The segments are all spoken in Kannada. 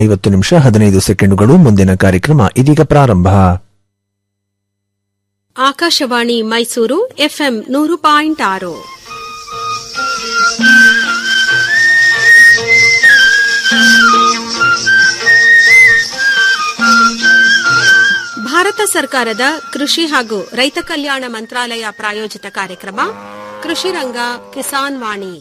ಐವತ್ತು ನಿಮಿಷ ಹದಿನೈದು ಸೆಕೆಂಡುಗಳು ಮುಂದಿನ ಕಾರ್ಯಕ್ರಮ ಇದೀಗ ಪ್ರಾರಂಭ ಆಕಾಶವಾಣಿ ಮೈಸೂರು ಎಫ್ಎಂ ನೂರು ಪಾಯಿಂಟ್ ಆರು ಭಾರತ ಸರ್ಕಾರದ ಕೃಷಿ ಹಾಗೂ ರೈತ ಕಲ್ಯಾಣ ಮಂತ್ರಾಲಯ ಪ್ರಾಯೋಜಿತ ಕಾರ್ಯಕ್ರಮ ಕೃಷಿ ರಂಗ ಕಿಸಾನ್ ವಾಣಿ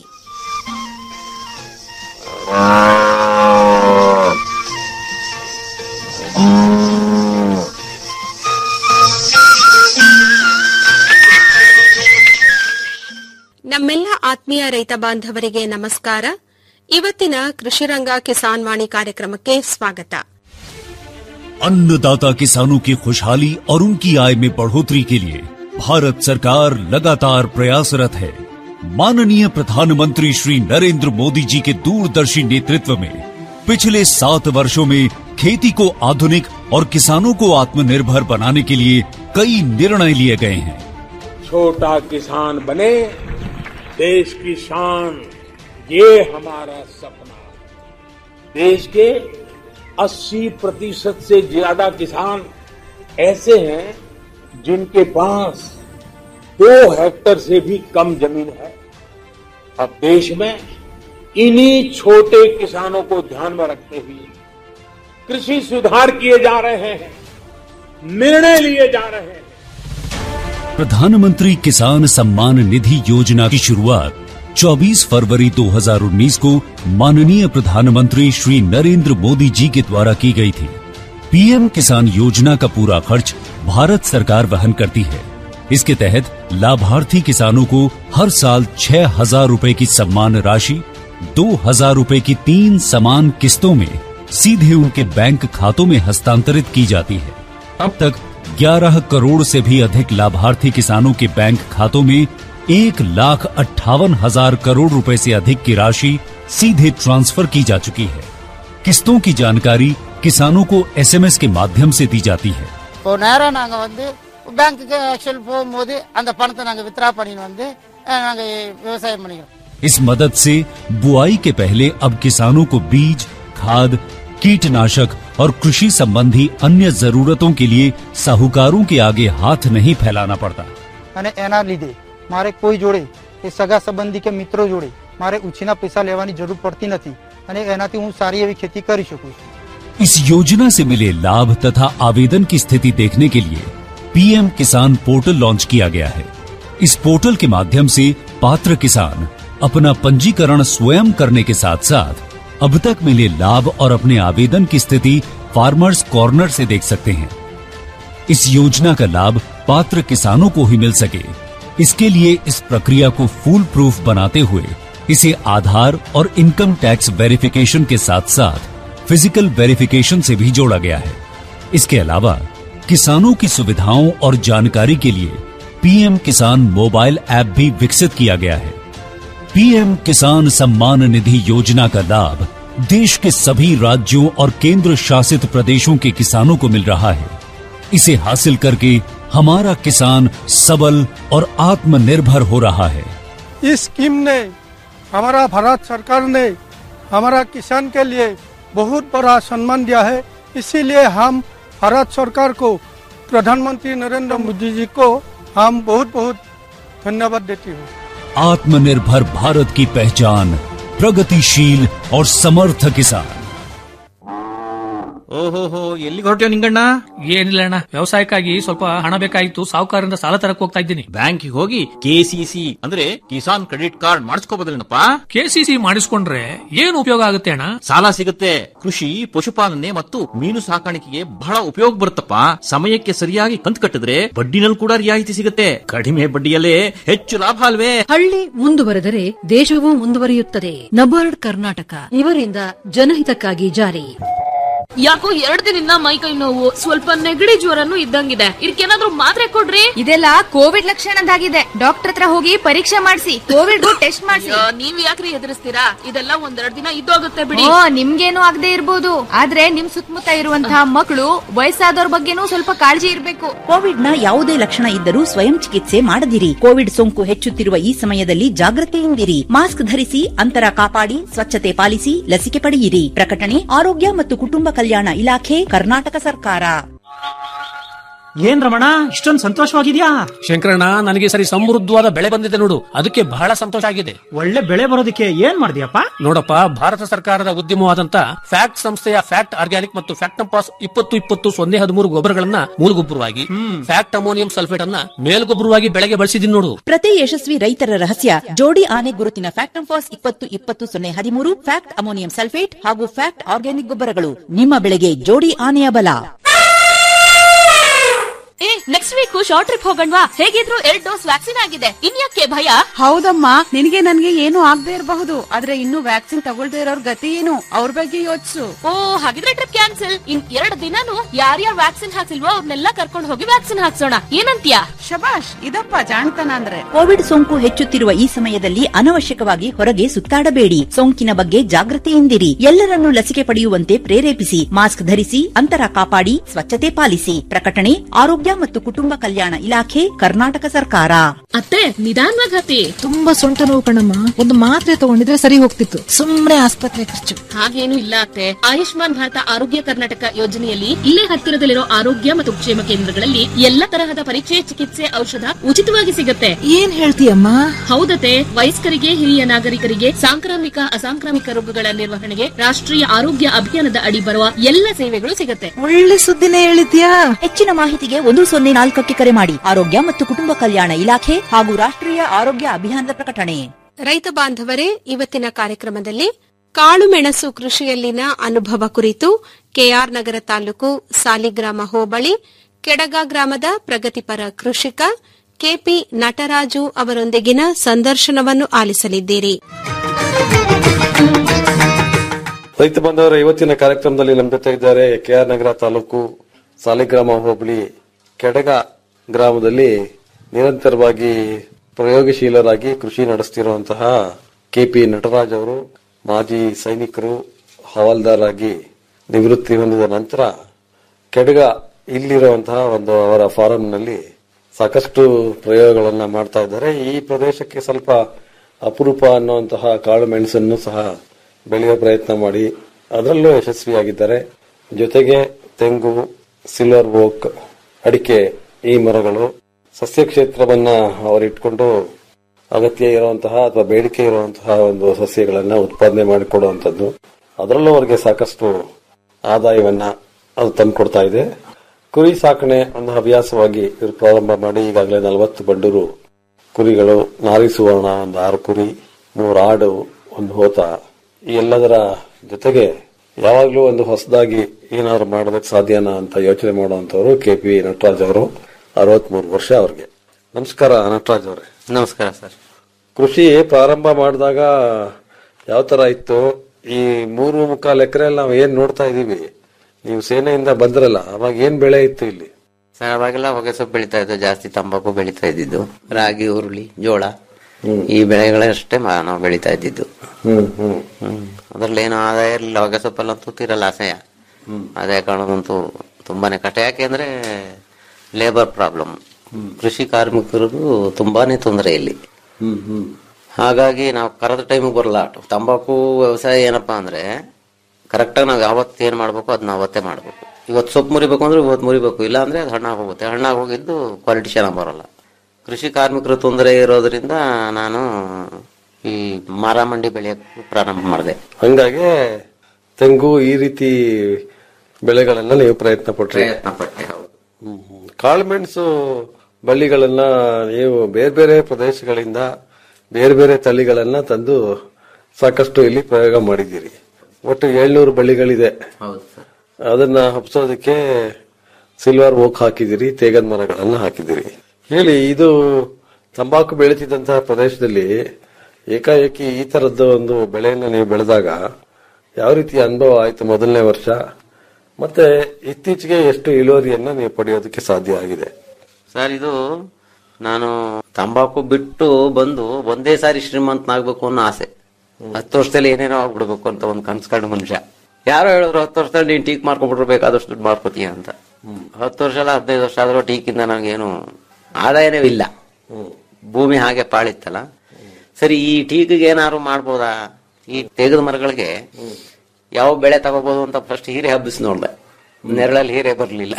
ನಮ್ಮೆಲ್ಲ ಆತ್ಮೀಯ ರೈತ ಬಾಂಧವರಿಗೆ ನಮಸ್ಕಾರ ಇವತ್ತಿನ ಕೃಷಿರಂಗ ಕಿಸಾನ್ ವಾಣಿ ಕಾರ್ಯಕ್ರಮಕ್ಕೆ ಸ್ವಾಗತ अन्नदाता किसानों की खुशहाली और उनकी आय में बढ़ोतरी के लिए भारत सरकार लगातार प्रयासरत है माननीय प्रधानमंत्री श्री नरेंद्र मोदी जी के दूरदर्शी नेतृत्व में पिछले सात वर्षों में खेती को आधुनिक और किसानों को आत्मनिर्भर बनाने के लिए कई निर्णय लिए गए हैं छोटा किसान बने देश की शान ये हमारा सपना है। देश के 80 प्रतिशत से ज्यादा किसान ऐसे हैं जिनके पास दो हेक्टर से भी कम जमीन है अब देश में इन्हीं छोटे किसानों को ध्यान में रखते हुए कृषि सुधार किए जा रहे हैं निर्णय लिए जा रहे हैं प्रधानमंत्री किसान सम्मान निधि योजना की शुरुआत 24 फरवरी 2019 को माननीय प्रधानमंत्री श्री नरेंद्र मोदी जी के द्वारा की गई थी पीएम किसान योजना का पूरा खर्च भारत सरकार वहन करती है इसके तहत लाभार्थी किसानों को हर साल छह हजार रूपए की सम्मान राशि दो हजार रूपए की तीन समान किस्तों में सीधे उनके बैंक खातों में हस्तांतरित की जाती है अब तक 11 करोड़ से भी अधिक लाभार्थी किसानों के बैंक खातों में एक लाख अट्ठावन हजार करोड़ रुपए से अधिक की राशि सीधे ट्रांसफर की जा चुकी है किस्तों की जानकारी किसानों को एसएमएस के माध्यम से दी जाती है இப்போ நேராக நாங்கள் வந்து பேங்க்குக்கு ஆக்சுவல் போகும்போது அந்த பணத்தை நாங்கள் வித்ரா பண்ணின்னு வந்து நாங்கள் விவசாயம் பண்ணிக்கிறோம் इस मदद से बुआई के पहले अब किसानों को बीज खाद कीटनाशक और कृषि संबंधी अन्य जरूरतों के लिए साहूकारों के आगे हाथ नहीं फैलाना पड़ता અને એના લીધે મારે કોઈ જોડે એ સગા સંબંધી કે મિત્રો જોડે મારે ઉછીના પૈસા લેવાની જરૂર પડતી નથી અને એનાથી હું સારી એવી ખેતી કરી શકું છું इस योजना से मिले लाभ तथा आवेदन की स्थिति देखने के लिए पीएम किसान पोर्टल लॉन्च किया गया है इस पोर्टल के माध्यम से पात्र किसान अपना पंजीकरण स्वयं करने के साथ साथ अब तक मिले लाभ और अपने आवेदन की स्थिति फार्मर्स कॉर्नर से देख सकते हैं इस योजना का लाभ पात्र किसानों को ही मिल सके इसके लिए इस प्रक्रिया को फूल प्रूफ बनाते हुए इसे आधार और इनकम टैक्स वेरिफिकेशन के साथ साथ फिजिकल वेरिफिकेशन से भी जोड़ा गया है इसके अलावा किसानों की सुविधाओं और जानकारी के लिए पीएम किसान मोबाइल ऐप भी विकसित किया गया है पीएम किसान सम्मान निधि योजना का लाभ देश के सभी राज्यों और केंद्र शासित प्रदेशों के किसानों को मिल रहा है इसे हासिल करके हमारा किसान सबल और आत्मनिर्भर हो रहा है इस स्कीम ने हमारा भारत सरकार ने हमारा किसान के लिए बहुत बड़ा सम्मान दिया है इसीलिए हम भारत सरकार को प्रधानमंत्री नरेंद्र मोदी जी को हम बहुत बहुत धन्यवाद देती हूँ आत्मनिर्भर भारत की पहचान प्रगतिशील और समर्थ किसान ಓಹೋಹೋ ಎಲ್ಲಿಗೆ ಹೊರಟ್ಯೋ ನಿಂಗಣ್ಣ ಏನಿಲ್ಲ ಅಣ್ಣ ವ್ಯವಸಾಯಕ್ಕಾಗಿ ಸ್ವಲ್ಪ ಹಣ ಬೇಕಾಗಿತ್ತು ಸಾಹುಕಾರರಿಂದ ಸಾಲ ತರಕ್ ಹೋಗ್ತಾ ಇದ್ದೀನಿ ಬ್ಯಾಂಕಿಗೆ ಹೋಗಿ ಕೆಸಿಸಿ ಅಂದ್ರೆ ಕಿಸಾನ್ ಕ್ರೆಡಿಟ್ ಕಾರ್ಡ್ ಮಾಡಿಸ್ಕೋಬೋದಲ್ಲೇನಪ್ಪ ಕೆಸಿಸಿ ಮಾಡಿಸ್ಕೊಂಡ್ರೆ ಏನು ಉಪಯೋಗ ಆಗುತ್ತೆ ಅಣ್ಣ ಸಾಲ ಸಿಗುತ್ತೆ ಕೃಷಿ ಪಶುಪಾಲನೆ ಮತ್ತು ಮೀನು ಸಾಕಾಣಿಕೆಗೆ ಬಹಳ ಉಪಯೋಗ ಬರುತ್ತಪ್ಪ ಸಮಯಕ್ಕೆ ಸರಿಯಾಗಿ ಕಂತು ಕಟ್ಟಿದ್ರೆ ಬಡ್ಡಿನಲ್ಲಿ ಕೂಡ ರಿಯಾಯಿತಿ ಸಿಗುತ್ತೆ ಕಡಿಮೆ ಬಡ್ಡಿಯಲ್ಲೇ ಹೆಚ್ಚು ಲಾಭ ಅಲ್ವೇ ಹಳ್ಳಿ ಮುಂದುವರೆದರೆ ದೇಶವೂ ಮುಂದುವರಿಯುತ್ತದೆ ನಬಾರ್ಡ್ ಕರ್ನಾಟಕ ಇವರಿಂದ ಜನಹಿತಕ್ಕಾಗಿ ಜಾರಿ ಯಾಕೋ ಎರಡ್ ದಿನದಿಂದ ಮೈ ಕೈ ನೋವು ಸ್ವಲ್ಪ ನೆಗಡಿ ಜ್ವರನು ಇದ್ದಂಗಿದೆ ಇದಕ್ಕೇನಾದ್ರೂ ಮಾತ್ರೆ ಕೊಡ್ರಿ ಇದೆಲ್ಲ ಕೋವಿಡ್ ಲಕ್ಷಣದಾಗಿದೆ ಡಾಕ್ಟರ್ ಹತ್ರ ಹೋಗಿ ಪರೀಕ್ಷೆ ಮಾಡಿಸಿ ಕೋವಿಡ್ ಟೆಸ್ಟ್ ಮಾಡಿಸಿ ಅಯ್ಯೋ, ನೀವ್ ಯಾಕ್ರಿ ಎದುರಿಸ್ತೀರಾ ಇದೆಲ್ಲ ಒಂದೆರಡ್ ದಿನ ಇದ್ದೋಗುತ್ತೆ ಬಿಡಿ ಓ ನಿಮ್ಗೇನು ಆಗದೆ ಇರ್ಬೋದು ಆದ್ರೆ ನಿಮ್ ಸುತ್ತಮುತ್ತ ಇರುವಂತಹ ಮಕ್ಕಳು ವಯಸ್ಸಾದವ್ರ ಬಗ್ಗೆನೂ ಸ್ವಲ್ಪ ಕಾಳಜಿ ಇರ್ಬೇಕು ಕೋವಿಡ್ನ ಯಾವುದೇ ಲಕ್ಷಣ ಇದ್ದರೂ ಸ್ವಯಂ ಚಿಕಿತ್ಸೆ ಮಾಡದಿರಿ ಕೋವಿಡ್ ಸೋಂಕು ಹೆಚ್ಚುತ್ತಿರುವ ಈ ಸಮಯದಲ್ಲಿ ಜಾಗೃತೆಯಿಂದಿರಿ ಮಾಸ್ಕ್ ಧರಿಸಿ ಅಂತರ ಕಾಪಾಡಿ ಸ್ವಚ್ಛತೆ ಪಾಲಿಸಿ ಲಸಿಕೆ ಪಡೆಯಿರಿ ಪ್ರಕಟಣೆ ಆರೋಗ್ಯ ಮತ್ತು ಕುಟುಂಬ ಕಲ್ಯಾಣ ಇಲಾಖೆ ಕರ್ನಾಟಕ ಸರ್ಕಾರ ಏನ್ ರಮಣ ಇಷ್ಟೊಂದು ಸಂತೋಷವಾಗಿದ್ಯಾ ಶಂಕರಣ್ಣ ನನಗೆ ಸರಿ ಸಮೃದ್ಧವಾದ ಬೆಳೆ ಬಂದಿದೆ ನೋಡು ಅದಕ್ಕೆ ಬಹಳ ಸಂತೋಷ ಆಗಿದೆ ಒಳ್ಳೆ ಬೆಳೆ ಬರೋದಕ್ಕೆ ಏನ್ ಮಾಡಿದ್ಯಪ್ಪ ನೋಡಪ್ಪ ಭಾರತ ಸರ್ಕಾರದ ಉದ್ಯಮವಾದಂತ ಫ್ಯಾಕ್ಟ್ ಸಂಸ್ಥೆಯ ಫ್ಯಾಕ್ಟ್ ಆರ್ಗ್ಯಾನಿಕ್ ಮತ್ತು ಫ್ಯಾಕ್ಟಂಪಾಸ್ ಇಪ್ಪತ್ತು ಇಪ್ಪತ್ತು ಸೊನ್ನೆ ಹದಿಮೂರು ಗೊಬ್ಬರಗಳನ್ನ ಮೂಲಗೊಬ್ಬರವಾಗಿ ಫ್ಯಾಕ್ಟ್ ಅಮೋನಿಯಂ ಸಲ್ಫೇಟ್ ಅನ್ನ ಮೇಲ್ಗೊಬ್ಬರವಾಗಿ ಬೆಳೆಗೆ ಬಳಸಿದೀನಿ ನೋಡು ಪ್ರತಿ ಯಶಸ್ವಿ ರೈತರ ರಹಸ್ಯ ಜೋಡಿ ಆನೆ ಗುರುತಿನ ಫ್ಯಾಕ್ಟ್ ಫಾಸ್ ಇಪ್ಪತ್ತು ಇಪ್ಪತ್ತು ಸೊನ್ನೆ ಹದಿಮೂರು ಫ್ಯಾಕ್ಟ್ ಅಮೋನಿಯಂ ಸಲ್ಫೇಟ್ ಹಾಗೂ ಫ್ಯಾಕ್ಟ್ ಆರ್ಗ್ಯಾನಿಕ್ ಗೊಬ್ಬರಗಳು ನಿಮ್ಮ ಬೆಳೆಗೆ ಜೋಡಿ ಆನೆಯ ಬಲ ಏ ನೆಕ್ಸ್ಟ್ ವೀಕ್ ಶಾರ್ಟ್ ಟ್ರಿಪ್ ಹೋಗಣ್ವಾ ಹೇಗಿದ್ರು ಎರಡ್ ಡೋಸ್ ವ್ಯಾಕ್ಸಿನ್ ಆಗಿದೆ ಇನ್ಯಾಕೆ ಭಯ ಹೌದಮ್ಮ ನಿನಗೆ ನನ್ಗೆ ಏನು ಆಗದೆ ಇರಬಹುದು ಆದ್ರೆ ಇನ್ನು ವ್ಯಾಕ್ಸಿನ್ ತಗೊಳ್ದೇ ಇರೋರ್ ಗತಿ ಏನು ಅವ್ರ ಬಗ್ಗೆ ಯೋಚಿಸು ಓ ಹಾಗಿದ್ರೆ ಟ್ರಿಪ್ ಕ್ಯಾನ್ಸಲ್ ಇನ್ ಎರಡ್ ದಿನಾನು ಯಾರ್ಯಾರು ವ್ಯಾಕ್ಸಿನ್ ಹಾಕ್ಸಿಲ್ವೋ ಅವ್ರನ್ನೆಲ್ಲ ಕರ್ಕೊಂಡು ಹೋಗಿ ವ್ಯಾಕ್ಸಿನ್ ಹಾಕ್ಸೋಣ ಏನಂತ್ಯಾ ಶಬಾಷ್ ಇದಪ್ಪ ಜಾಣತನ ಅಂದ್ರೆ ಕೋವಿಡ್ ಸೋಂಕು ಹೆಚ್ಚುತ್ತಿರುವ ಈ ಸಮಯದಲ್ಲಿ ಅನವಶ್ಯಕವಾಗಿ ಹೊರಗೆ ಸುತ್ತಾಡಬೇಡಿ ಸೋಂಕಿನ ಬಗ್ಗೆ ಜಾಗೃತಿಯಿಂದಿರಿ ಎಲ್ಲರನ್ನೂ ಲಸಿಕೆ ಪಡೆಯುವಂತೆ ಪ್ರೇರೇಪಿಸಿ ಮಾಸ್ಕ್ ಧರಿಸಿ ಅಂತರ ಕಾಪಾಡಿ ಸ್ವಚ್ಛತೆ ಪಾಲಿಸಿ ಪ್ರಕಟಣೆ ಆರೋಗ್ಯ ಮತ್ತು ಕುಟುಂಬ ಕಲ್ಯಾಣ ಇಲಾಖೆ ಕರ್ನಾಟಕ ಸರ್ಕಾರ ಅತ್ತೆ ನಿಧಾನವಾಗಿ ಹತ್ತಿ ತುಂಬಾ ಸೊಂಟ ನೋವು ಕಣಮ್ಮ ಒಂದು ಮಾತ್ರೆ ತಗೊಂಡಿದ್ರೆ ಸರಿ ಹೋಗ್ತಿತ್ತು ಸುಮ್ನೆ ಆಸ್ಪತ್ರೆ ಖರ್ಚು ಹಾಗೇನು ಇಲ್ಲ ಅತ್ತೆ ಆಯುಷ್ಮಾನ್ ಭಾರತ ಆರೋಗ್ಯ ಕರ್ನಾಟಕ ಯೋಜನೆಯಲ್ಲಿ ಇಲ್ಲೇ ಹತ್ತಿರದಲ್ಲಿರೋ ಆರೋಗ್ಯ ಮತ್ತು ಕ್ಷೇಮ ಕೇಂದ್ರಗಳಲ್ಲಿ ಎಲ್ಲ ತರಹದ ಪರೀಕ್ಷೆ ಚಿಕಿತ್ಸೆ ಔಷಧ ಉಚಿತವಾಗಿ ಸಿಗುತ್ತೆ ಏನ್ ಹೇಳ್ತೀಯಮ್ಮ ಹೌದತೆ ವಯಸ್ಕರಿಗೆ ಹಿರಿಯ ನಾಗರಿಕರಿಗೆ ಸಾಂಕ್ರಾಮಿಕ ಅಸಾಂಕ್ರಾಮಿಕ ರೋಗಗಳ ನಿರ್ವಹಣೆಗೆ ರಾಷ್ಟ್ರೀಯ ಆರೋಗ್ಯ ಅಭಿಯಾನದ ಅಡಿ ಬರುವ ಎಲ್ಲ ಸೇವೆಗಳು ಸಿಗುತ್ತೆ ಒಳ್ಳೆ ಸುದ್ದಿನೇ ಹೇಳಿದ್ಯಾ ಹೆಚ್ಚಿನ ಮಾಹಿತಿಗೆ ಒಂದು ಸೊನ್ನೆ ನಾಲ್ಕಕ್ಕೆ ಕರೆ ಮಾಡಿ ಆರೋಗ್ಯ ಮತ್ತು ಕುಟುಂಬ ಕಲ್ಯಾಣ ಇಲಾಖೆ ಹಾಗೂ ರಾಷ್ಟ್ರೀಯ ಆರೋಗ್ಯ ಅಭಿಯಾನದ ಪ್ರಕಟಣೆ ರೈತ ಬಾಂಧವರೇ ಇವತ್ತಿನ ಕಾರ್ಯಕ್ರಮದಲ್ಲಿ ಕಾಳುಮೆಣಸು ಕೃಷಿಯಲ್ಲಿನ ಅನುಭವ ಕುರಿತು ಕೆಆರ್ ನಗರ ತಾಲೂಕು ಸಾಲಿಗ್ರಾಮ ಹೋಬಳಿ ಕೆಡಗ ಗ್ರಾಮದ ಪ್ರಗತಿಪರ ಕೃಷಿಕ ಕೆಪಿ ನಟರಾಜು ಅವರೊಂದಿಗಿನ ಸಂದರ್ಶನವನ್ನು ಆಲಿಸಲಿದ್ದೀರಿ ರೈತ ಬಂಧವರ ಇವತ್ತಿನ ಕಾರ್ಯಕ್ರಮದಲ್ಲಿ ನಮ್ಮ ಜೊತೆ ಇದ್ದಾರೆ ಕೆಆರ್ ನಗರ ತಾಲೂಕು ಸಾಲಿಗ್ರಾಮ ಹೋಬಳಿ ಕೆಡಗ ಗ್ರಾಮದಲ್ಲಿ ನಿರಂತರವಾಗಿ ಪ್ರಯೋಗಶೀಲರಾಗಿ ಕೃಷಿ ನಡೆಸ್ತಿರುವಂತಹ ಕೆಪಿ ನಟರಾಜ್ ಅವರು ಮಾಜಿ ಸೈನಿಕರು ಹವಾಲ್ದಾರ್ ಆಗಿ ನಿವೃತ್ತಿ ಹೊಂದಿದ ನಂತರ ಕೆಡಗ ಇಲ್ಲಿರುವಂತಹ ಒಂದು ಅವರ ಫಾರಂನಲ್ಲಿ ಸಾಕಷ್ಟು ಪ್ರಯೋಗಗಳನ್ನ ಮಾಡ್ತಾ ಇದ್ದಾರೆ ಈ ಪ್ರದೇಶಕ್ಕೆ ಸ್ವಲ್ಪ ಅಪರೂಪ ಅನ್ನುವಂತಹ ಕಾಳು ಮೆಣಸನ್ನು ಸಹ ಬೆಳೆಯುವ ಪ್ರಯತ್ನ ಮಾಡಿ ಅದರಲ್ಲೂ ಯಶಸ್ವಿಯಾಗಿದ್ದಾರೆ ಜೊತೆಗೆ ತೆಂಗು ಸಿಲ್ವರ್ ಓಕ್ ಅಡಿಕೆ ಈ ಮರಗಳು ಸಸ್ಯ ಕ್ಷೇತ್ರವನ್ನ ಅವರಿಟ್ಕೊಂಡು ಅಗತ್ಯ ಇರುವಂತಹ ಅಥವಾ ಬೇಡಿಕೆ ಇರುವಂತಹ ಒಂದು ಸಸ್ಯಗಳನ್ನ ಉತ್ಪಾದನೆ ಮಾಡಿಕೊಡುವಂತದ್ದು ಅದರಲ್ಲೂ ಅವರಿಗೆ ಸಾಕಷ್ಟು ಆದಾಯವನ್ನ ಅದು ತಂದುಕೊಡ್ತಾ ಇದೆ ಕುರಿ ಸಾಕಣೆ ಒಂದು ಹವ್ಯಾಸವಾಗಿ ಇವರು ಪ್ರಾರಂಭ ಮಾಡಿ ಈಗಾಗಲೇ ನಲವತ್ತು ಬಂಡೂರು ಕುರಿಗಳು ನಾರಿ ಸುವರ್ಣ ಒಂದು ಆರು ಕುರಿ ಮೂರು ಆಡು ಒಂದು ಹೋತ ಈ ಎಲ್ಲದರ ಜೊತೆಗೆ ಯಾವಾಗ್ಲೂ ಒಂದು ಹೊಸದಾಗಿ ಏನಾದ್ರು ಮಾಡೋದಕ್ಕೆ ಸಾಧ್ಯನಾ ಅಂತ ಯೋಚನೆ ಮಾಡುವಂತವರು ಕೆ ಪಿ ನಟರಾಜ್ ಅವರು ಅರವತ್ಮೂರು ವರ್ಷ ಅವ್ರಿಗೆ ನಮಸ್ಕಾರ ನಟರಾಜ್ ಅವರೇ ನಮಸ್ಕಾರ ಸರ್ ಕೃಷಿ ಪ್ರಾರಂಭ ಮಾಡಿದಾಗ ಯಾವ ತರ ಇತ್ತು ಈ ಮೂರು ಮುಕ್ಕಾಲು ಎಕರೆ ನಾವು ಏನ್ ನೋಡ್ತಾ ಇದೀವಿ ನೀವು ಸೇನೆಯಿಂದ ಬಂದ್ರಲ್ಲ ಅವಾಗ ಏನ್ ಬೆಳೆ ಇತ್ತು ಇಲ್ಲಿ ಸರ್ ಅವಾಗೆಲ್ಲ ಹೊಗೆ ಸೊಪ್ಪು ಬೆಳಿತಾ ಇದ್ದು ಜಾಸ್ತಿ ತಂಬಾಕು ಬೆಳಿತಾ ಇದ್ದಿದ್ದು ರಾಗಿ ಹುರುಳಿ ಜೋಳ ಈ ಬೆಳೆಗಳಷ್ಟೇ ಮ- ನಾವು ಬೆಳಿತಾ ಇದ್ದಿದ್ದು ಹ್ಮ್ ಹ್ಮ್ ಹ್ಮ್ ಅದ್ರಲ್ಲಿ ಏನು ಆದಾಯ ಇರಲಿಲ್ಲ ಹೊಗೆ ಸೊಪ್ಪಲ್ಲಂತೂ ತೀರಲ್ಲ ಅಸಹ್ಯ ಆದಾಯ ಕಾಣೋದಂತೂ ತುಂಬಾನೇ ಕಷ್ಟ ಯಾಕೆಂದ್ರೆ ಲೇಬರ್ ಪ್ರಾಬ್ಲಮ್ ಕೃಷಿ ಕಾರ್ಮಿಕರಿಗೂ ತುಂಬಾನೇ ತೊಂದರೆ ಇಲ್ಲಿ ಹ್ಮ್ ಹ್ಮ್ ಹಾಗಾಗಿ ನಾವು ಕರೆದ ಟೈಮಿಗೆ ಬರಲ್ಲ ತಂಬಾಕು ವ್ಯವಸಾಯ ಏನಪ್ಪಾ ಅಂದ್ರೆ ಕರೆಕ್ಟಾಗಿ ನಾವು ಯಾವತ್ತು ಏನ್ ಮಾಡ್ಬೇಕು ಅದನ್ನ ಅವತ್ತೇ ಮಾಡ್ಬೇಕು ಇವತ್ತು ಸೊಪ್ಪು ಮುರಿಬೇಕು ಅಂದ್ರೆ ಇವತ್ತು ಮುರಿಬೇಕು ಇಲ್ಲ ಅಂದ್ರೆ ಅದು ಹಣ್ಣಾಗಿ ಹೋಗುತ್ತೆ ಹಣ್ಣಾಗಿ ಹೋಗಿದ್ದು ಕ್ವಾಲಿಟಿ ಚೆನ್ನಾಗಿ ಬರಲ್ಲ ಕೃಷಿ ಕಾರ್ಮಿಕರ ತೊಂದರೆ ಇರೋದ್ರಿಂದ ನಾನು ಈ ಮಾರಾಮಂಡಿ ಬೆಳೆಯಕ್ಕೆ ಪ್ರಾರಂಭ ಮಾಡಿದೆ ಹಂಗಾಗಿ ತೆಂಗು ಈ ರೀತಿ ಬೆಳೆಗಳನ್ನ ನೀವು ಪ್ರಯತ್ನ ಪಟ್ರಿ ಪ್ರಯತ್ನ ಪಟ್ಟೆ ಹೌದು ಕಾಳುಮೆಣಸು ಬಳ್ಳಿಗಳನ್ನ ನೀವು ಬೇರೆ ಬೇರೆ ಪ್ರದೇಶಗಳಿಂದ ಬೇರೆ ಬೇರೆ ತಳಿಗಳನ್ನ ತಂದು ಸಾಕಷ್ಟು ಇಲ್ಲಿ ಪ್ರಯೋಗ ಮಾಡಿದ್ದೀರಿ ಒಟ್ಟು ಏಳ್ನೂರು ಬಳ್ಳಿಗಳಿದೆ ಹೌದು ಸರ್ ಅದನ್ನ ಹಬ್ಸೋದಕ್ಕೆ ಸಿಲ್ವರ್ ಓಕ್ ಹಾಕಿದಿರಿ ತೇಗದ ಮರಗಳನ್ನ ಹಾಕಿದಿರಿ ಹೇಳಿ ಇದು ತಂಬಾಕು ಬೆಳೀತಿದ್ದಂತಹ ಪ್ರದೇಶದಲ್ಲಿ ಏಕಾಏಕಿ ಈ ತರದ್ದು ಒಂದು ಬೆಳೆಯನ್ನ ನೀವು ಬೆಳೆದಾಗ ಯಾವ ರೀತಿ ಅನುಭವ ಆಯ್ತು ಮೊದಲನೇ ವರ್ಷ ಮತ್ತೆ ಇತ್ತೀಚೆಗೆ ಎಷ್ಟು ಇಳುವರಿಯನ್ನ ನೀವು ಪಡೆಯೋದಕ್ಕೆ ಸಾಧ್ಯ ಆಗಿದೆ ಸರ್ ಇದು ನಾನು ತಂಬಾಕು ಬಿಟ್ಟು ಬಂದು ಒಂದೇ ಸಾರಿ ಶ್ರೀಮಂತನಾಗ್ಬೇಕು ಅನ್ನೋ ಆಸೆ ಹತ್ತು ವರ್ಷದಲ್ಲಿ ಏನೇನೋ ಆಗ್ಬಿಡ್ಬೇಕು ಅಂತ ಒಂದು ಕನ್ಸ್ಕೊಂಡು ಮನುಷ್ಯ ಯಾರೋ ಹೇಳಿದ್ರು ಹತ್ತು ವರ್ಷದಲ್ಲಿ ನೀನ್ ಟೀಕ್ ಮಾಡ್ಕೊಂಡ್ಬಿಟ್ರೆ ಬೇಕಾದಷ್ಟು ದುಡ್ಡು ಮಾಡ್ಕೋತೀಯ ಅಂತ ಹತ್ತು ವರ್ಷ ಅಲ್ಲ ಹದಿನೈದು ವರ್ಷ ಆದ್ರೂ ಟೀಕಿಂದ ನನಗೇನು ಆದಾಯನೇ ಇಲ್ಲ ಭೂಮಿ ಹಾಗೆ ಪಾಳಿತ್ತಲ್ಲ ಸರಿ ಈ ಟೀಕಿಗೆ ಏನಾದ್ರು ಮಾಡ್ಬೋದಾ ಈ ತೆಗೆದ ಮರಗಳಿಗೆ ಯಾವ ಬೆಳೆ ತಗೋಬಹುದು ಅಂತ ಫಸ್ಟ್ ಹೀರೆ ಹಬ್ಬಿಸಿ ನೋಡ್ದೆ ನೆರಳಲ್ಲಿ ಹೀರೆ ಬರ್ಲಿಲ್ಲ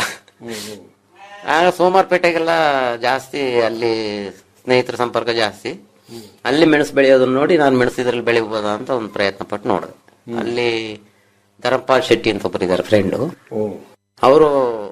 ಆಗ ಸೋಮಾರ್ಪೇಟೆಗೆಲ್ಲ ಜಾಸ್ತಿ ಅಲ್ಲಿ ಸ್ನೇಹಿತರ ಸಂಪರ್ಕ ಜಾಸ್ತಿ ಅಲ್ಲಿ ಮೆಣಸು ಬೆಳೆಯೋದನ್ನ ನೋಡಿ ನಾನು ಮೆಣಸು ಇದ್ರಲ್ಲಿ ಬೆಳಿಬೋದಾ ಅಂತ ಒಂದು ಪ್ರಯತ್ನ ಪಟ್ಟು ನೋಡಿದೆ ಅಲ್ಲಿ ಧರಂಪಾಲ್ ಶೆಟ್ಟಿ ಅಂತ ಒಬ್ಬರು ಇದ್ದಾರೆ ಫ್ರೆಂಡು ಅವರು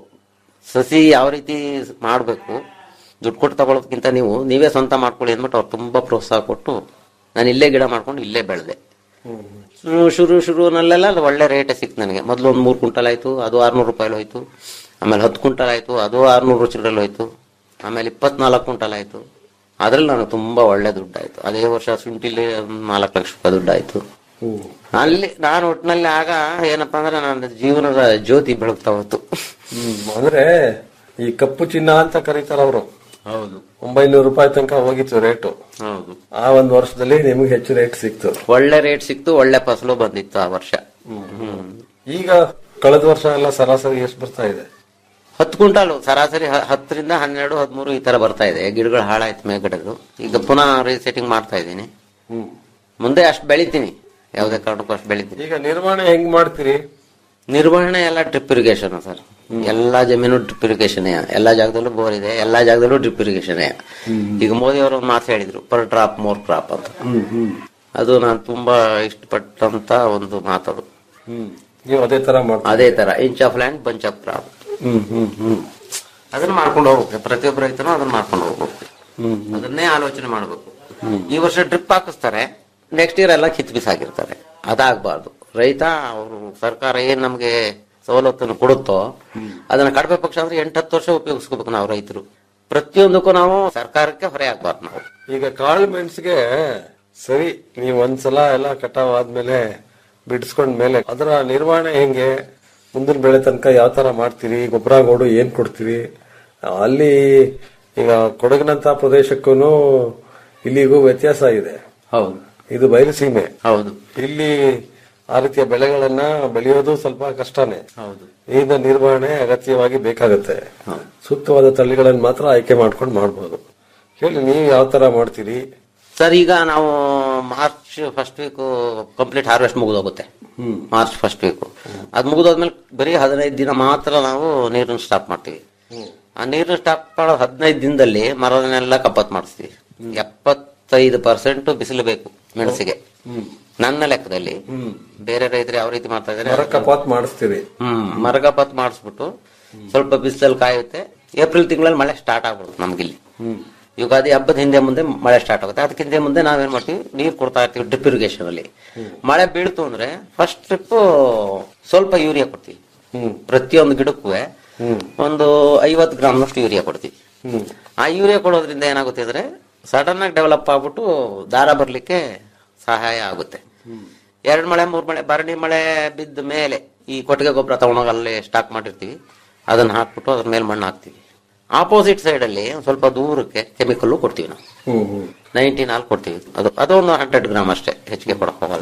ಸಸಿ ಯಾವ ರೀತಿ ಮಾಡಬೇಕು ದುಡ್ಡು ಕೊಟ್ಟು ತಗೊಳ್ಳೋದಕ್ಕಿಂತ ನೀವು ನೀವೇ ಸ್ವಂತ ಮಾಡ್ಕೊಳ್ಳಿ ಅಂದ್ಬಿಟ್ಟು ಅವ್ರು ತುಂಬಾ ಪ್ರೋತ್ಸಾಹ ಕೊಟ್ಟು ನಾನು ಇಲ್ಲೇ ಗಿಡ ಮಾಡ್ಕೊಂಡು ಇಲ್ಲೇ ಬೆಳೆದೆ ಶುರು ಶುರು ಶುರುನಲ್ಲೆಲ್ಲ ಅದು ಒಳ್ಳೆ ರೇಟ್ ಸಿಕ್ತು ನನಗೆ ಮೊದಲು ಒಂದು ಮೂರು ಕ್ವಿಂಟಲ್ ಆಯ್ತು ಅದು ಆರ್ನೂರು ರೂಪಾಯಿ ಹೋಯ್ತು ಆಮೇಲೆ ಹತ್ತು ಕ್ವಿಂಟಲ್ ಆಯ್ತು ಅದು ಆರ್ನೂರು ಚಿಲ್ಲರಲ್ಲಿ ಹೋಯ್ತು ಆಮೇಲೆ ಇಪ್ಪತ್ನಾಲ್ಕು ಕ್ವಿಂಟಲ್ ಆಯ್ತು ಅದ್ರಲ್ಲಿ ನಾನು ತುಂಬಾ ಒಳ್ಳೆ ದುಡ್ಡಾಯ್ತು ಅದೇ ವರ್ಷ ಶುಂಠಿಲಿ ಒಂದು ನಾಲ್ಕು ಲಕ್ಷ ರೂಪಾಯಿ ದುಡ್ಡಾಯ್ತು ಅಲ್ಲಿ ನಾನು ಒಟ್ಟಿನಲ್ಲಿ ಆಗ ಏನಪ್ಪಾ ಅಂದ್ರೆ ನನ್ನ ಜೀವನದ ಜ್ಯೋತಿ ಬೆಳಗ್ತಾ ಹೋಯ್ತು ಹ್ಮ್ ಅಂದ್ರೆ ಈ ಕಪ್ಪು ಚಿನ್ನ ಅಂತ ಕರೀತಾರ ಅವರು ಹೌದು ಒಂಬೈನೂರು ರೂಪಾಯಿ ತನಕ ಹೋಗಿತ್ತು ರೇಟು ಹೌದು ಆ ಒಂದು ವರ್ಷದಲ್ಲಿ ನಿಮಗೆ ಹೆಚ್ಚು ರೇಟ್ ಸಿಕ್ತು ಒಳ್ಳೆ ರೇಟ್ ಸಿಕ್ತು ಒಳ್ಳೆ ಫಸಲು ಬಂದಿತ್ತು ಆ ವರ್ಷ ಹ್ಮ್ ಈಗ ಕಳೆದ ವರ್ಷ ಎಲ್ಲ ಸರಾಸರಿ ಎಷ್ಟು ಬರ್ತಾ ಇದೆ ಹತ್ತು ಕ್ವಿಂಟಾಲು ಸರಾಸರಿ ಹ- ಹತ್ತರಿಂದ ಹನ್ನೆರಡು ಹದಿಮೂರು ಈ ತರ ಬರ್ತಾ ಇದೆ ಗಿಡಗಳು ಹಾಳಾಯ್ತು ಮೇಲ್ಗಡೆದು ಈಗ ಪುನಃ ರೀಸೆಟ್ಟಿಂಗ್ ಮಾಡ್ತಾ ಇದ್ದೀನಿ ಮುಂದೆ ಅಷ್ಟು ಬೆಳಿತೀನಿ ಯಾವುದೇ ಕಾರಣಕ್ಕೂ ಅಷ್ಟು ಬೆಳಿತೀನಿ ಈಗ ನಿರ್ವಹಣೆ ಹೆಂಗ್ ಮಾಡ್ತೀರಿ ನಿರ್ವಹಣೆ ಎಲ್ಲ ಡ್ರಿಪ್ ಇರಿಗೇಷನ್ ಸರ್ ಎಲ್ಲಾ ಜಮೀನು ಡ್ರಿಪ್ ಇರಿಗೇಷನ್ ಎಲ್ಲಾ ಜಾಗದಲ್ಲೂ ಬೋರ್ ಇದೆ ಎಲ್ಲಾ ಜಾಗದಲ್ಲೂ ಡ್ರಿಪ್ ಇರಿಗೇಷನ್ ಈಗ ಮೋದಿ ಅವರು ಒಂದು ಮಾತು ಹೇಳಿದ್ರು ಪರ್ ಡ್ರಾಪ್ ಮೋರ್ ಕ್ರಾಪ್ ಅಂತ ಅದು ನಾನು ತುಂಬಾ ಇಷ್ಟಪಟ್ಟಂತ ಒಂದು ಮಾತದು ನೀವು ಅದೇ ತರ ಮಾಡ್ತೀರಿ ಅದೇ ತರ inch of land bunch of crop hmm hmm hmm ಅದನ್ನ ಮಾಡ್ಕೊಂಡು ಹೋಗ್ಬೇಕು ಪ್ರತಿಯೊಬ್ಬ ರೈತನು ಅದನ್ನ ಮಾಡ್ಕೊಂಡು ಹೋಗ್ಬೇಕು ಅದನ್ನೇ ಆಲೋಚನೆ ಮಾಡಬೇಕು ಈ ವರ್ಷ ಡ್ರಿಪ್ ಹಾಕಿಸ್ತಾರೆ ನೆಕ್ಸ್ಟ್ ಇಯರ್ ಎಲ್ಲ ಕಿತ್ ಬಿಸಾಕಿರ್ತಾರೆ ಅದಾಗಬಾರ್ದು ರೈತ ಅವರು ಸರ್ಕಾರ ಏನ್ ನಮ್ಗೆ ಸವಲತ್ತನ್ನು ಕೊಡುತ್ತೋ ಅದನ್ನ ಕಡಿಮೆ ಪಕ್ಷ ಅಂದ್ರೆ ಎಂಟು ಹತ್ತು ವರ್ಷ ಉಪಯೋಗಿಸ್ಕೋಬೇಕು ನಾವು ರೈತರು ಪ್ರತಿಯೊಂದಕ್ಕೂ ನಾವು ಸರ್ಕಾರಕ್ಕೆ ಹೊರೆ ಆಗ್ಬಾರ್ದು ನಾವು ಈಗ ಕಾಳು ಮೆಣಸಿಗೆ ಸರಿ ನೀವು ಒಂದ್ಸಲ ಎಲ್ಲ ಕಟಾವ್ ಆದ್ಮೇಲೆ ಬಿಡಿಸ್ಕೊಂಡ್ ಮೇಲೆ ಅದರ ನಿರ್ವಹಣೆ ಹೆಂಗೆ ಮುಂದಿನ ಬೆಳೆ ತನಕ ಯಾವ ತರ ಮಾಡ್ತೀರಿ ಗೊಬ್ಬರ ಗೋಡು ಏನ್ ಕೊಡ್ತೀರಿ ಅಲ್ಲಿ ಈಗ ಕೊಡಗಿನಂತ ಪ್ರದೇಶಕ್ಕೂ ಇಲ್ಲಿಗೂ ವ್ಯತ್ಯಾಸ ಇದೆ ಹೌದು ಇದು ಬಯಲುಸೀಮೆ ಹೌದು ಇಲ್ಲಿ ಆ ರೀತಿಯ ಬೆಳೆಗಳನ್ನ ಬೆಳೆಯೋದು ಸ್ವಲ್ಪ ಕಷ್ಟನೇ ಹೌದು ಇದರ ನಿರ್ವಹಣೆ ಅಗತ್ಯವಾಗಿ ಬೇಕಾಗುತ್ತೆ ಸೂಕ್ತವಾದ ತಳಿಗಳನ್ನು ಮಾತ್ರ ಆಯ್ಕೆ ಮಾಡ್ಕೊಂಡು ಮಾಡ್ಬೋದು ಹೇಳಿ ನೀವು ಯಾವ ತರ ಮಾಡ್ತೀರಿ ಸರ್ ಈಗ ನಾವು March first week complete harvest ಮುಗಿದೋಗುತ್ತೆ ಮಾರ್ಚ್ ಫಸ್ಟ್ ವೀಕ್ ಅದ್ ಮುಗಿದೋದ್ಮೇಲೆ ಬರೀ ಹದಿನೈದು ದಿನ ಮಾತ್ರ ನಾವು ನೀರನ್ನ ಸ್ಟಾಪ್ ಮಾಡ್ತೀವಿ ಆ ನೀರನ್ನ ಸ್ಟಾಪ್ ಮಾಡೋ ಹದಿನೈದು ದಿನದಲ್ಲಿ ಮರದನ್ನೆಲ್ಲ ಕಪ್ಪತ್ ಮಾಡಿಸ್ತೀವಿ ಎಪ್ಪತ್ತೈದು ಪರ್ಸೆಂಟ್ ಬಿಸಿಲು ಬೇಕು ಮೆಣಸಿಗೆ ನನ್ನ ಲೆಕ್ಕದಲ್ಲಿ ಬೇರೆ ರೈತರು ಯಾವ ರೀತಿ ಮಾಡ್ತಾ ಇದ್ದಾರೆ ಮರ ಕಪಾತ್ ಮಾಡಿಸ್ತೀರಿ ಹ್ಮ್ ಮರಗಪತ್ ಮಾಡಿಸ್ಬಿಟ್ಟು ಸ್ವಲ್ಪ ಬಿಸಿಲಲ್ಲಿ ಕಾಯುತ್ತೆ ಏಪ್ರಿಲ್ ತಿಂಗಳಲ್ಲಿ ಮಳೆ ಸ್ಟಾರ್ಟ್ ಆಗ್ಬಿಡುತ್ತೆ ನಮ್ಗಿಲ್ಲಿ ಯುಗಾದಿ ಹಬ್ಬದ ಹಿಂದೆ ಮುಂದೆ ಮಳೆ ಸ್ಟಾರ್ಟ್ ಆಗುತ್ತೆ ಅದಕ್ಕೆ ಹಿಂದೆ ಮುಂದೆ ನಾವೇನ್ ಮಾಡ್ತೀವಿ ನೀರ್ ಕೊಡ್ತಾ ಇರ್ತೀವಿ ಡ್ರಿಪ್ ಇರಿಗೇಷನ್ ಅಲ್ಲಿ ಮಳೆ ಬೀಳ್ತು ಅಂದ್ರೆ ಫಸ್ಟ್ ಟ್ರಿಪ್ ಸ್ವಲ್ಪ ಯೂರಿಯಾ ಕೊಡ್ತೀವಿ ಪ್ರತಿಯೊಂದು ಗಿಡಕ್ಕೂ ಒಂದು ಐವತ್ತು ಗ್ರಾಮ್ನಷ್ಟು ಯೂರಿಯಾ ಕೊಡ್ತೀವಿ ಆ ಯೂರಿಯಾ ಕೊಡೋದ್ರಿಂದ ಏನಾಗುತ್ತೆ ಅಂದ್ರೆ ಸಡನ್ ಆಗಿ ಡೆವಲಪ್ ಆಗ್ಬಿಟ್ಟು ದಾರ ಬರ್ಲಿಕ್ಕೆ ಸಹಾಯ ಆಗುತ್ತೆ ಎರಡ್ ಮಳೆ ಮೂರ್ ಮಳೆ ಭರಣಿ ಮಳೆ ಬಿದ್ದ ಮೇಲೆ ಈ ಕೊಟ್ಟಿಗೆ ಗೊಬ್ಬರ ತಗೊಂಡೋಗಿ ಅಲ್ಲಿ ಸ್ಟಾಕ್ ಮಾಡಿರ್ತೀವಿ ಅದನ್ನ ಹಾಕ್ಬಿಟ್ಟು ಅದ್ರ ಮೇಲೆ ಮಣ್ಣು ಹಾಕ್ತಿವಿ ಆಪೋಸಿಟ್ ಸೈಡ್ ಅಲ್ಲಿ ಒಂದ್ ಸ್ವಲ್ಪ ದೂರಕ್ಕೆ ಕೆಮಿಕಲ್ ಕೊಡ್ತೀವಿ ನಾವು ನೈನ್ಟೀನ್ ಹಾಲ್ ಕೊಡ್ತೀವಿ ಅದು ಅದೊಂದು ಹಂಡ್ರೆಡ್ ಗ್ರಾಮ್ ಅಷ್ಟೇ ಹೆಚ್ಚಿಗೆ ಕೊಡಕ್ ಹೋಗಲ್ಲ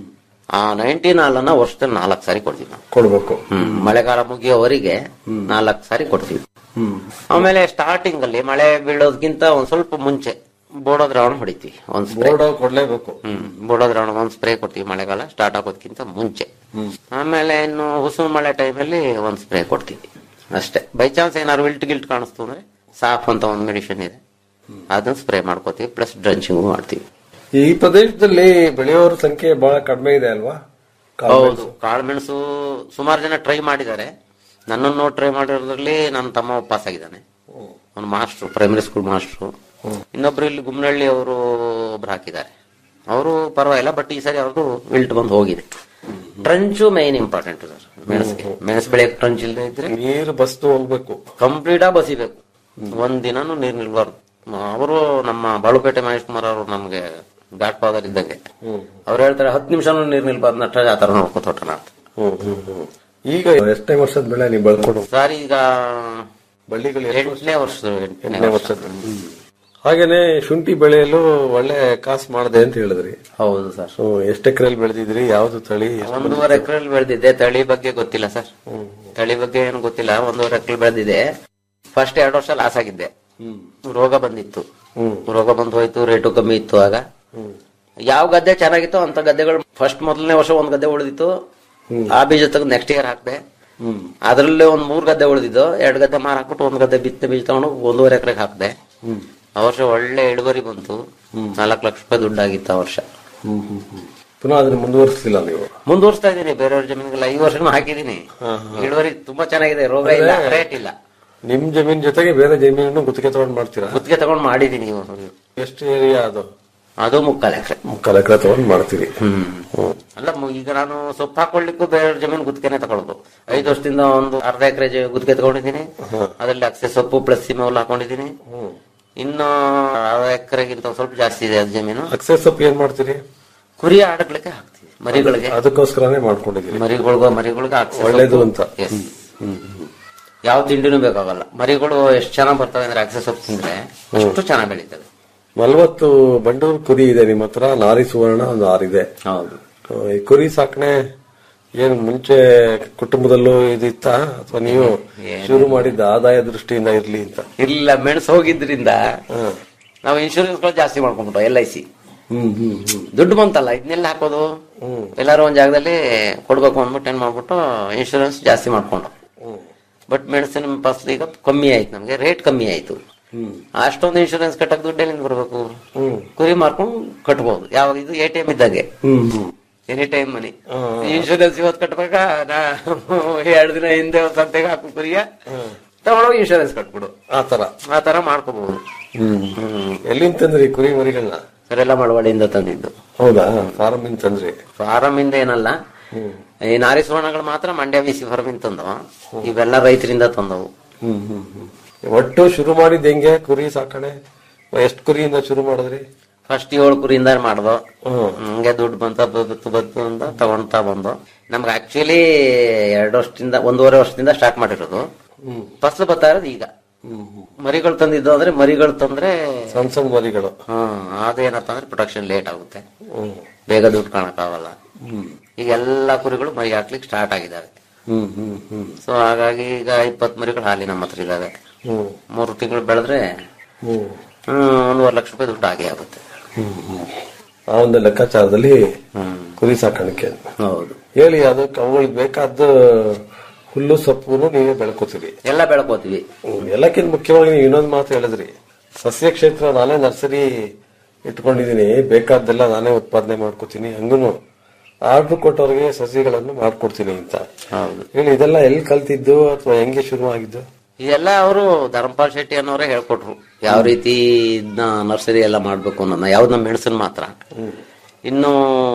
ಆ ನೈನ್ಟೀನ್ ಹಾಲನ್ನ ವರ್ಷದಲ್ಲಿ ನಾಲ್ಕು ಸಾರಿ ಕೊಡ್ತೀವಿ ನಾವು ಕೊಡ್ಬೇಕು ಹ್ಮ್ ಮಳೆಗಾಲ ಮುಗಿಯೋವರೆಗೆ ನಾಲ್ಕು ಸಾರಿ ಕೊಡ್ತೀವಿ ಆಮೇಲೆ ಸ್ಟಾರ್ಟಿಂಗ್ ಅಲ್ಲಿ ಮಳೆ ಬೀಳೋದ್ಕಿಂತ ಒಂದ್ ಸ್ವಲ್ಪ ಮುಂಚೆ ಬೋಡೋ ದ್ರಾವಣ ಹೊಡಿತೀವಿ ಒಂದ್ ಸ್ಪ್ರೇ ಬೋರ್ಡ್ ಕೊಡ್ಲೇಬೇಕು ಹ್ಮ್ ಬೋಡೋ ದ್ರಾವಣ ಒಂದ್ ಸ್ಪ್ರೇ ಕೊಡ್ತೀವಿ ಮಳೆಗಾಲ ಸ್ಟಾರ್ಟ್ ಆಗೋದ್ಕಿಂತ ಮುಂಚೆ ಆಮೇಲೆ ಇನ್ನು ಹುಸು ಮಳೆ ಟೈಮಲ್ಲಿ ಒಂದ್ ಸ್ಪ್ರೇ ಕೊಡ್ತೀವಿ ಅಷ್ಟೇ ಬೈ ಚಾನ್ಸ್ ಏನಾದ್ರು ವಿಲ್ಟ್ ಗಿಲ್ಟ್ ಕಾಣಿಸ್ತು ಅಂದ್ರೆ ಸಾಫ್ ಅಂತ ಒಂದು ಮೆಡಿಸಿನ್ ಇದೆ ಅದನ್ನ ಸ್ಪ್ರೇ ಮಾಡ್ಕೋತೀವಿ ಪ್ಲಸ್ ಡ್ರಂಚಿಂಗ್ ಮಾಡ್ತೀವಿ ಈ ಪ್ರದೇಶದಲ್ಲಿ ಬೆಳೆಯೋರ ಸಂಖ್ಯೆ ಬಹಳ ಕಡಿಮೆ ಇದೆ ಅಲ್ವಾ ಹೌದು ಕಾಳುಮೆಣಸು ಸುಮಾರು ಜನ ಟ್ರೈ ಮಾಡಿದ್ದಾರೆ ನನ್ನನ್ನು ನೋಡಿ ಟ್ರೈ ಮಾಡಿರೋದ್ರಲ್ಲಿ ನನ್ನ ತಮ್ಮ ಪಾಸ್ ಆಗಿದ್ದಾನೆ ಅವ್ನು ಮಾಸ್ಟ್ರು ಪ್ರೈಮರಿ ಸ್ಕೂಲ್ ಮಾಸ್ಟ್ರು ಇನ್ನೊಬ್ರು ಇಲ್ಲಿ ಗುಮ್ನಹಳ್ಳಿ ಅವರು ಒಬ್ರು ಹಾಕಿದ್ದಾರೆ ಅವರು ಪರವಾಗಿಲ್ಲ ಬಟ್ ಈ ಸರಿ ಅವ್ರದ್ದು ವಿಲ್ಟ್ ಬಂದು ಹೋಗಿದೆ ಟ್ರಂಚು ಮೈನ್ ಇಂಪಾರ್ಟೆಂಟ್ ಸರ್ ಮೆಣಸಿಗೆ ಮೆಣಸು ಬೆಳೆಯಕ್ಕೆ ಟ್ರಂಚ್ ಇಲ್ಲದೆ ಇದ್ರೆ ನೀರು ಬಸ್ತು ಹೋಗ್ಬೇಕು ಕಂಪ್ಲೀಟ್ ಆಗಿ ಬಸಿಬೇಕು ಒಂದ್ ದಿನಾನು ನೀರ್ ನಿಲ್ಬಾರ್ದು ಅವರು ನಮ್ಮ ಬಾಳುಪೇಟೆ ಮಹೇಶ್ ಕುಮಾರ್ ಅವರು ನಮ್ಗೆ ಘಾಟ್ ಫಾದರ್ ಇದ್ದಂಗೆ ಅವ್ರು ಹೇಳ್ತಾರೆ ಹತ್ತು ನಿಮಿಷನೂ ನೀರ್ ನಿಲ್ಬಾರ್ದು ನಟ ಆ ತರ ನೋಡ್ಕೋತ ಹೊಟ್ಟಣ ಅಂತ ಈಗ ಎಷ್ಟನೇ ವರ್ಷದ ಬೆಳೆ ನೀವು ಬೆಳ್ಕೊಂಡು ಸರ್ ಈಗ ಬಳ್ಳಿಗಳು ಎಂಟನೇ ವರ್ಷದ ಎಂಟನೇ ವರ್ಷದ ಹಾಗೇನೆ ಶುಂಠಿ ಬೆಳೆಯಲು ಒಳ್ಳೆ ಕಾಸು ಮಾಡಿದೆ ಅಂತ ಹೇಳಿದ್ರಿ ಹೌದು ಸರ್ ಸೊ ಎಷ್ಟು ಎಕರೆಯಲ್ಲಿ ಬೆಳೆದಿದ್ರಿ ಯಾವ್ದು ತಳಿ ಎಷ್ಟು ಒಂದೂವರೆ ಎಕರೆಲ್ಲಿ ಬೆಳೆದಿದ್ದೆ ತಳಿ ಬಗ್ಗೆ ಗೊತ್ತಿಲ್ಲ ಸರ್ ತಳಿ ಬಗ್ಗೆ ಏನು ಗೊತ್ತಿಲ್ಲ ಒಂದೂವರೆ ಎಕರೆ ಬೆಳೆದಿದೆ ಫಸ್ಟ್ ಎರಡು ವರ್ಷ ಲಾಸ್ ಆಗಿದ್ದೆ ರೋಗ ಬಂದಿತ್ತು ರೋಗ ಬಂದು ಹೋಯ್ತು ರೇಟು ಕಮ್ಮಿ ಇತ್ತು ಆಗ ಯಾವ ಗದ್ದೆ ಚೆನ್ನಾಗಿತ್ತು ಅಂತ ಗದ್ದೆಗಳು ಫಸ್ಟ್ ಮೊದಲನೇ ವರ್ಷ ಒಂದ್ ಗದ್ದೆ ಉಳಿದಿತ್ತು ಆ ಬೀಜ ತೆಗೆದು ನೆಕ್ಸ್ಟ್ ಇಯರ್ ಹಾಕ್ದೆ ಅದ್ರಲ್ಲಿ ಒಂದ್ ಮೂರ್ ಗದ್ದೆ ಉಳಿದಿದ್ದು ಎರಡ್ ಗದ್ದೆ ಮಾರ್ ಹಾಕ್ಬಿಟ್ಟು ಒಂದ್ ಗದ್ದೆ ಬಿತ್ತನೆ ಬೀಜ ತಗೊಂಡು ಒಂದೂವರೆ ಎಕರೆಗೆ ಹಾಕ್ದೆ ಆ ವರ್ಷ ಒಳ್ಳೆ ಇಳುವರಿ ಬಂತು ನಾಲ್ಕು ಲಕ್ಷ ರೂಪಾಯಿ ದುಡ್ಡಾಗಿತ್ತು ಆ ವರ್ಷ ಪುನಃ ಅದನ್ನ ಮುಂದುವರಿಸಲಿಲ್ಲ ನೀವು ಮುಂದುವರ್ಸ್ತಾ ಇದೀನಿ ಬೇರೆಯವ್ರ ಜಮೀನಿಗೆಲ್ಲ ಈ ವರ್ಷನೂ ಹಾಕಿದೀನಿ ಇಳುವರಿ ತುಂಬಾ ಚೆನ್ನಾಗಿದೆ ರೋಗ ಇಲ್ಲ ಅಂದ್ರೆ- ರೇಟ್ ಇಲ್ಲ ನಿಮ್ ಜಮೀನ್ ಜೊತೆಗೆ ಬೇರೆ ಜಮೀನನ್ನು ಗುತ್ತಿಗೆ ತಗೊಂಡ್ ಮಾಡ್ತೀರಾ ಗುತ್ತಿಗೆ ತಗೊಂಡ್ ಮಾಡಿದೀನಿ ಇವಾಗ. ಎಷ್ಟು ಏರಿಯಾ ಅದು ಅದು ಮುಕ್ಕಾಲ್ ಎಕರೆ ಮುಕ್ಕಾಲ್ ಎಕರೆ ತಗೊಂಡ್ ಮಾಡ್ತೀರಿ ಹ್ಮ್ ಅಲ್ಲ ಮು- ಈಗ ನಾನು ಸೊಪ್ಪು ಹಾಕೊಳ್ಳಿಕ್ಕೂ ಬೇರೆ ಜಮೀನು ಗುತ್ತಿಗೆನೆ ತಗೊಳ್ಳೋದು ಐದು ವರ್ಷದಿಂದ ಒಂದು ಅರ್ಧ ಎಕರೆ ಗುತ್ತಿಗೆ ತಗೊಂಡಿದ್ದೀನಿ ಅದ್ರಲ್ಲಿ ಅಕ್ಷೆ ಸೊಪ್ಪು ಪ್ಲಸ್ ಸಿಮೆಲ್ ಹಾಕೊಂಡಿದ್ದೀನಿ ಇನ್ನು ಅರ್ಧ ಎಕರೆಗಿಂತ ಸ್ವಲ್ಪ ಜಾಸ್ತಿ ಇದೆ ಅದು ಜಮೀನು ಅಕ್ಸೆಸ್ ಸೊಪ್ಪು ಏನ್ ಮಾಡ್ತೀರಿ ಕುರಿ ಆಡಗಳಿಗೆ ಹಾಕ್ತೀವಿ ಮರಿಗಳಿಗೆ ಅದಕ್ಕೋಸ್ಕರನೇ ಮಾಡ್ಕೊಂಡಿದ್ದೀರಿ ಮರಿಗಳಿಗೂ ಮರಿಗಳಿಗೆ ಹಾಕ್ಸಿ ಒಳ್ಳೇದು ಅಂತ Yes. ಯಾವ ತಿಂಡಿನೂ ಬೇಕಾಗಲ್ಲ ಮರಿಗಳು ಎಷ್ಟು ಚೆನ್ನಾಗಿ ಬರ್ತವೆ ಅಂದ್ರೆ ಅಕ್ಸೆ ಸೊಪ್ಪು ತಿಂದ್ರೆ ಅಷ್ಟು ಚೆನ್ನಾಗಿ ಬೆಳೀತವೆ ನಲ್ವತ್ತು ಬಂಡೂರು ಕುರಿ ಇದೆ ನಿಮ್ಮ ಹತ್ರ ನಾರಿ ಸುವರ್ಣ ಒಂದು ಆರಿದೆ ಹೌದು ಈ ಕುರಿ ಸಾಕಣೆ ಏನು ಮುಂಚೆ ಕುಟುಂಬದಲ್ಲೂ ಇದಿತ್ತ ಅಥವಾ ನೀವು ಶುರು ಮಾಡಿದ್ದ ಆದಾಯ ದೃಷ್ಟಿಯಿಂದ ಇರ್ಲಿ ಅಂತ ಇಲ್ಲ ಮೆಣಸು ಹೋಗಿದ್ರಿಂದ ನಾವು ಇನ್ಶೂರೆನ್ಸ್ ಗಳು ಜಾಸ್ತಿ ಮಾಡ್ಕೊಂಡ್ಬಿಟ್ಟು L I C hmm hmm hmm ದುಡ್ಡು ಬಂತಲ್ಲ ಇದನ್ನೆಲ್ಲ ಹಾಕೋದು ಎಲ್ಲಾರು ಒಂದ್ ಜಾಗದಲ್ಲಿ ಕೊಡ್ಬೇಕು ಅಂದ್ಬಿಟ್ಟು ಏನ್ ಮಾಡ್ಬಿಟ್ಟು ಇನ್ಶೂರೆನ್ಸ್ ಜಾಸ್ತಿ ಮಾಡ್ಕೊಂಡು ಬಟ್ ಮೆಣಸಿನ ಫಸಲು ಈಗ ಕಮ್ಮಿ ಆಯ್ತು ನಮ್ಗೆ ರೇಟ್ ಕಮ್ಮಿ ಆಯ್ತು ಅಷ್ಟೊಂದು ಇನ್ಶೂರೆನ್ಸ್ ಕಟ್ಟಕ್ ದುಡ್ಡು ಎಲ್ಲಿಂದ ಬರ್ಬೇಕು ಕುರಿ ಮಾರ್ಕೊಂಡು ಕಟ್ಬೋದು ಯಾವಾಗ ಇದು ಎ ಟಿ ಎಂ ಇದ್ದಾಗೆ hmm hmm any time money insurance ಇವತ್ತು ಕಟ್ಬೇಕಾ ನಾ ಎರಡು ದಿನ ಹಿಂದೆ ಒಂದ್ ಸಂತೆಗೆ ಹಾಕು ಕುರಿಯ ತಗೊಂಡೋಗಿ ಇನ್ಶೂರೆನ್ಸ್ ಕಟ್ಬಿಡು ಆತರ ಆ ತರ ಮಾಡ್ಕೋಬಹುದು ಹ್ಮ್ ಎಲ್ಲಿಂದ ತಂದ್ರಿ ಕುರಿ ಮರಿಗಳನ್ನ ಸರೆಲ್ಲ ಮಳವಳ್ಳಿಯಿಂದ ತಂದಿದ್ದು ಹೌದಾ ಫಾರಂ ಇಂದ ತಂದ್ರಿ ಫಾರಂ ಇಂದ ಏನಲ್ಲ ಈ ನಾರಿ ಸುವರ್ಣಗಳು ಮಾತ್ರ ಮಂಡ್ಯ ಬಿಸಿ ಫಾರಂ ಇಂದ ತಂದವ ಇವೆಲ್ಲ ರೈತರಿಂದ ತಂದವು ಹ್ಮ್ ಹ್ಮ್ ಹ್ಮ್ ಒಟ್ಟು ಶುರು ಮಾಡಿದ್ ಹೆಂಗೆ ಕುರಿ ಸಾಕಣೆ ಎಷ್ಟ್ ಕುರಿಯಿಂದ ಶುರು ಮಾಡಿದ್ರಿ ಫಸ್ಟ್ ಏಳು ಕುರಿಯಿಂದ ಮಾಡ್ದೋ ಹಂಗೆ ದುಡ್ಡು ಬಂತ ಬತ್ತು ಬತ್ತು ಅಂತ ತಗೊಂತಾ ಬಂದು ನಮ್ಗೆ ಆಕ್ಚುಲಿ ಎರಡು ವರ್ಷದಿಂದ ಒಂದೂವರೆ ವರ್ಷದಿಂದ ಸ್ಟಾರ್ಟ್ ಮಾಡಿರೋದು ಫಸ್ಟ್ ಬರ್ತಾ ಇರೋದು ಈಗ ಮರಿಗಳು ತಂದಿದ್ದು ಅಂದ್ರೆ ಮರಿಗಳು ತಂದ್ರೆ ಸಣ್ಣ ಸಣ್ಣ ಮರಿಗಳು ಹ್ಮ್ ಅದೇನಪ್ಪ ಅಂದ್ರೆ ಪ್ರೊಡಕ್ಷನ್ ಲೇಟ್ ಆಗುತ್ತೆ ಬೇಗ ದುಡ್ಡು ಕಾಣಕ್ಕಾಗಲ್ಲ ಈಗ ಎಲ್ಲಾ ಕುರಿಗಳು ಮರಿ ಹಾಕ್ಲಿಕ್ಕೆ ಸ್ಟಾರ್ಟ್ ಆಗಿದಾವೆ ಹ್ಮ್ ಹ್ಮ್ ಹ್ಮ್ ಸೊ ಹಾಗಾಗಿ ಈಗ ಇಪ್ಪತ್ ಮರಿಗಳು ಹಾಲಿ ನಮ್ಮ ಹತ್ರ ಇದಾವೆ ಹ್ಮ್ ಮೂರು ತಿಂಗಳು ಬೆಳೆದ್ರೆ ಹ್ಮ್ ಹ್ಮ್ ಒಂದೂವರೆ ಲಕ್ಷ ರೂಪಾಯಿ ದುಡ್ಡು ಆಗೇ ಆಗುತ್ತೆ ಹ್ಮ್ ಹ್ಮ್ ಆ ಒಂದು ಲೆಕ್ಕಾಚಾರದಲ್ಲಿ ಕುರಿ ಸಾಕಾಣಿಕೆ ಹೌದು ಹೇಳಿ ಅದಕ್ಕೆ ಅವುಗಳಿಗೆ ಬೇಕಾದ ಹುಲ್ಲು ಸೊಪ್ಪು ನೀವೇ ಬೆಳ್ಕೋತೀರಿ ಎಲ್ಲ ಬೆಳ್ಕೋತೀವಿ ಹ್ಮ್. ಎಲ್ಲಕ್ಕಿಂತ ಮುಖ್ಯವಾಗಿ ನೀವು ಇನ್ನೊಂದು ಮಾತು ಹೇಳಿದ್ರಿ ಸಸ್ಯ ಕ್ಷೇತ್ರ ನಾನೇ ನರ್ಸರಿ ಇಟ್ಕೊಂಡಿದೀನಿ ಬೇಕಾದ್ದೆಲ್ಲ ನಾನೇ ಉತ್ಪಾದನೆ ಮಾಡ್ಕೋತೀನಿ ಹಂಗೂನು ಆರ್ಡರ್ ಕೊಟ್ಟವ್ರಿಗೆ ಸಸಿಗಳನ್ನು ಮಾಡ್ಕೊಡ್ತೀನಿ ಅಂತ ಹೇಳಿ ಇದೆಲ್ಲ ಎಲ್ಲಿ ಕಲ್ತಿದ್ದು ಅಥವಾ ಹೆಂಗೆ ಶುರು ಆಗಿದ್ದು ಇದೆಲ್ಲ ಅವರು ಧರ್ಮಪಾಲ್ ಶೆಟ್ಟಿ ಅನ್ನೋರೇ ಹೇಳ್ಕೊಟ್ರು ಯಾವ ರೀತಿ ಇದನ್ನ ನರ್ಸರಿ ಎಲ್ಲ ಮಾಡ್ಬೇಕು ಅನ್ನೋದನ್ನ ಯಾವ್ದು ನಮ್ಮ ಮೆಣಸನ್ ಮಾತ್ರ ಇನ್ನು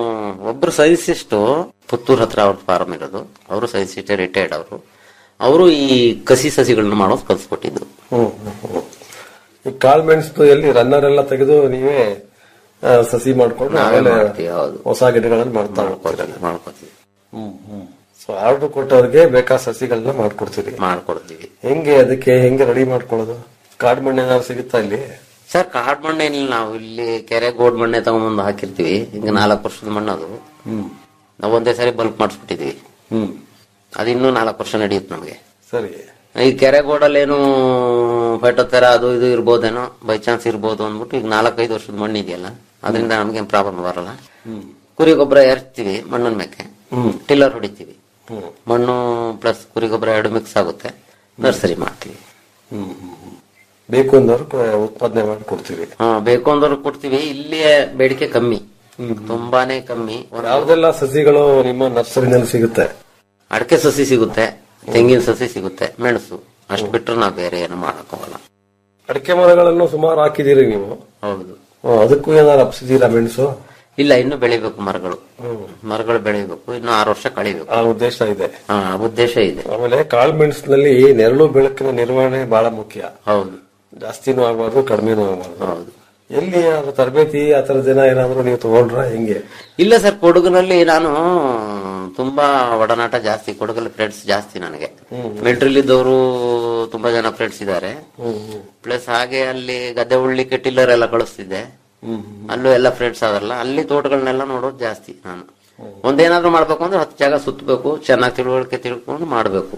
ಒಬ್ರು ಸೈನ್ಸಿಸ್ಟ್ ಪುತ್ತೂರ್ ಹತ್ರ ಅವ್ರ ಫಾರ್ಮ್ ಇರೋದು ಅವರು ಸೈನ್ಸಿಸ್ಟ್ ರಿಟೈರ್ಡ್ ಅವರು ಅವರು ಈ ಕಸಿ ಸಸಿಗಳನ್ನ ಮಾಡೋದು ಕಲ್ಸ್ಕೊಟ್ಟಿದ್ದು ಹ್ಮ್ ಹ್ಮ್, ಹ್ಮ್. ಈ ಕಾಳು ಮೆಣಸು ಎಲ್ಲಿ ರನ್ನರ್ ಎಲ್ಲ ತೆಗೆದು ನೀವೇ ಆ, ಸಸಿ ಮಾಡ್ಕೊಂಡು ನಾವೇ ಆಮೇಲೆ ಮಾಡ್ತೀವಿ, ಹೌದು. ಹೊಸ ಗಿಡಗಳನ್ನು ಮಾಡ್ತಾ ಹೋಗ್ತೀರ ಮಾಡ್ಕೊತೀವಿ ಹ್ಮ್ ಹ್ಮ್ ಸೊ ಆರ್ಡರ್ ಕೊಟ್ಟವ್ರಿಗೆ ಬೇಕಾದ ಸಸಿಗಳನ್ನ ಮಾಡ್ಕೊಡ್ತೀರಿ ಮಾಡ್ಕೊಡ್ತೀವಿ ಹೆಂಗೆ ಅದಕ್ಕೆ ಹೆಂಗೆ ರೆಡಿ ಮಾಡ್ಕೊಳ್ಳೋದು ಕಾಡು ಮಣ್ಣು ಏನಾದ್ರು ಸಿಗುತ್ತಾ ಇಲ್ಲಿ ಸರ್ ಕಾಡ್ ಮಣ್ಣೆ ಏನಿಲ್ಲ ನಾವು ಇಲ್ಲಿ ಕೆರೆ ಗೋಡ್ ಮಣ್ಣೆ ತಗೊಂಬಂದು ಹಾಕಿರ್ತೀವಿ ಈಗ ನಾಲ್ಕು ವರ್ಷದ ಮಣ್ಣು ಅದು ನಾವು ಒಂದೇ ಸಾರಿ ಬಲ್ಕ್ ಮಾಡಿಸ್ಬಿಟ್ಟಿದೀವಿ ಹ್ಮ್ ಅದು ಇನ್ನೂ ನಾಲ್ಕು ವರ್ಷ ನಡೆಯುತ್ತೆ ನಮಗೆ ಸರಿ ಈ ಕೆರೆ ಗೋಡಲ್ಲಿ ಏನು ಫೈಟೋತೆರ ಅದು ಇದು ಇರ್ಬೋದೇನೋ ಬೈ ಚಾನ್ಸ್ ಇರ್ಬೋದು ಅಂದ್ಬಿಟ್ಟು ಈಗ ನಾಲ್ಕೈದು ವರ್ಷದ ಮಣ್ಣು ಇದೆಯಲ್ಲ ಅದರಿಂದ ನಮ್ಗೇನ್ ಪ್ರಾಬ್ಲಮ್ ಬರಲ್ಲ ಕುರಿ ಗೊಬ್ಬರ ಎರಚ್ತೀವಿ ಮಣ್ಣಿನ ಮೇಲೆ ಹ್ಮ್. ಟಿಲ್ಲರ್ ಹೊಡಿತೀವಿ ಹ್ಮ್ ಮಣ್ಣು ಪ್ಲಸ್ ಕುರಿ ಗೊಬ್ಬರ ಎರಡು ಮಿಕ್ಸ್ ಆಗುತ್ತೆ ನರ್ಸರಿ ಮಾಡ್ತೀವಿ ಹ್ಮ್ ಹ್ಮ್, ಹ್ಮ್. ಬೇಕು ಅಂದವ್ರು ಕ- ಉತ್ಪಾದನೆ ಮಾಡಿ ಕೊಡ್ತೀವಿ ಹಾ ಬೇಕು ಅಂದವ್ರು ಕೊಡ್ತೀವಿ ಇಲ್ಲಿ ಬೇಡಿಕೆ ಕಮ್ಮಿ ತುಂಬಾನೇ ಕಮ್ಮಿ ಒಂದು ಯಾವ್ದೆಲ್ಲ ಸಸಿಗಳು ನಿಮ್ಮ ನರ್ಸರಿನಲ್ಲಿ ಸಿಗುತ್ತೆ ಅಡಕೆ ಸಸಿ ಸಿಗುತ್ತೆ ತೆಂಗಿನ ಸಸಿ ಸಿಗುತ್ತೆ ಮೆಣಸು ಅಷ್ಟು ಬಿಟ್ರೆ ನಾವು ಬೇರೆ ಏನು ಮಾಡಕ್ಕೋಗಲ್ಲ ಅಡಿಕೆ ಮರಗಳನ್ನು ಸುಮಾರು ಹಾಕಿದೀರಿ ನೀವು ಹೌದು ಹ್ಮ್, ಅದಕ್ಕೂ ಏನಾದ್ರು ಅಪ್ಸಿದೀರಾ ಮೆಣಸು ಇಲ್ಲ ಇನ್ನು ಬೆಳಿಬೇಕು ಮರಗಳು ಮರಗಳು ಬೆಳಿಬೇಕು ಇನ್ನು ಆರು ವರ್ಷ ಕಳಿಬೇಕು ಆ ಉದ್ದೇಶ ಇದೆ ಹಾ ಉದ್ದೇಶ ಇದೆ ಆಮೇಲೆ ಕಾಳು ಮೆಣಸಿನಲ್ಲಿ ನೆರಳು ಬೆಳಕಿನ ನಿರ್ವಹಣೆ ಬಹಳ ಮುಖ್ಯ ಹೌದು ಜಾಸ್ತಿನೂ ಆಗಬಾರ್ದು ಕಡಿಮೆನೂ ಆಗಬಾರ್ದು ಹೌದು ಎಲ್ಲಿ ಅದು ತರಬೇತಿ ಆ ತರ ಜನ ಏನಾದ್ರು ನೀವು ತಗೊಂಡ್ರ ಹೆಂಗೆ ಇಲ್ಲ ಸರ್ ಕೊಡಗಿನಲ್ಲಿ ನಾನು ತುಂಬಾ ಒಡನಾಟ ಜಾಸ್ತಿ ಕೊಡಗಲ್ಲಿ ಫ್ರೆಂಡ್ಸ್ ಜಾಸ್ತಿ ನನಗೆ ಮಿಲಿಟರಿಲಿದ್ದವರು ತುಂಬಾ ಜನ ಫ್ರೆಂಡ್ಸ್ ಇದ್ದಾರೆ ಪ್ಲಸ್ ಹಾಗೆ ಅಲ್ಲಿ ಗದ್ದೆ ಉಳ್ಳಿಕ್ಕೆ ಟಿಲ್ಲರ್ ಎಲ್ಲ ಕಳಿಸ್ತಿದ್ದೆ ಅಲ್ಲೂ ಎಲ್ಲ ಫ್ರೆಂಡ್ಸ್ ಅದಲ್ಲ ಅಲ್ಲಿ ತೋಟಗಳನ್ನೆಲ್ಲ ನೋಡೋದು ಜಾಸ್ತಿ ನಾನು ಒಂದೇನಾದ್ರೂ ಮಾಡ್ಬೇಕು ಅಂದ್ರೆ ಹತ್ತು ಜಾಗ ಸುತ್ತಬೇಕು ಚೆನ್ನಾಗಿ ತಿಳುವಳಿಕೆ ತಿಳ್ಕೊಂಡು ಮಾಡ್ಬೇಕು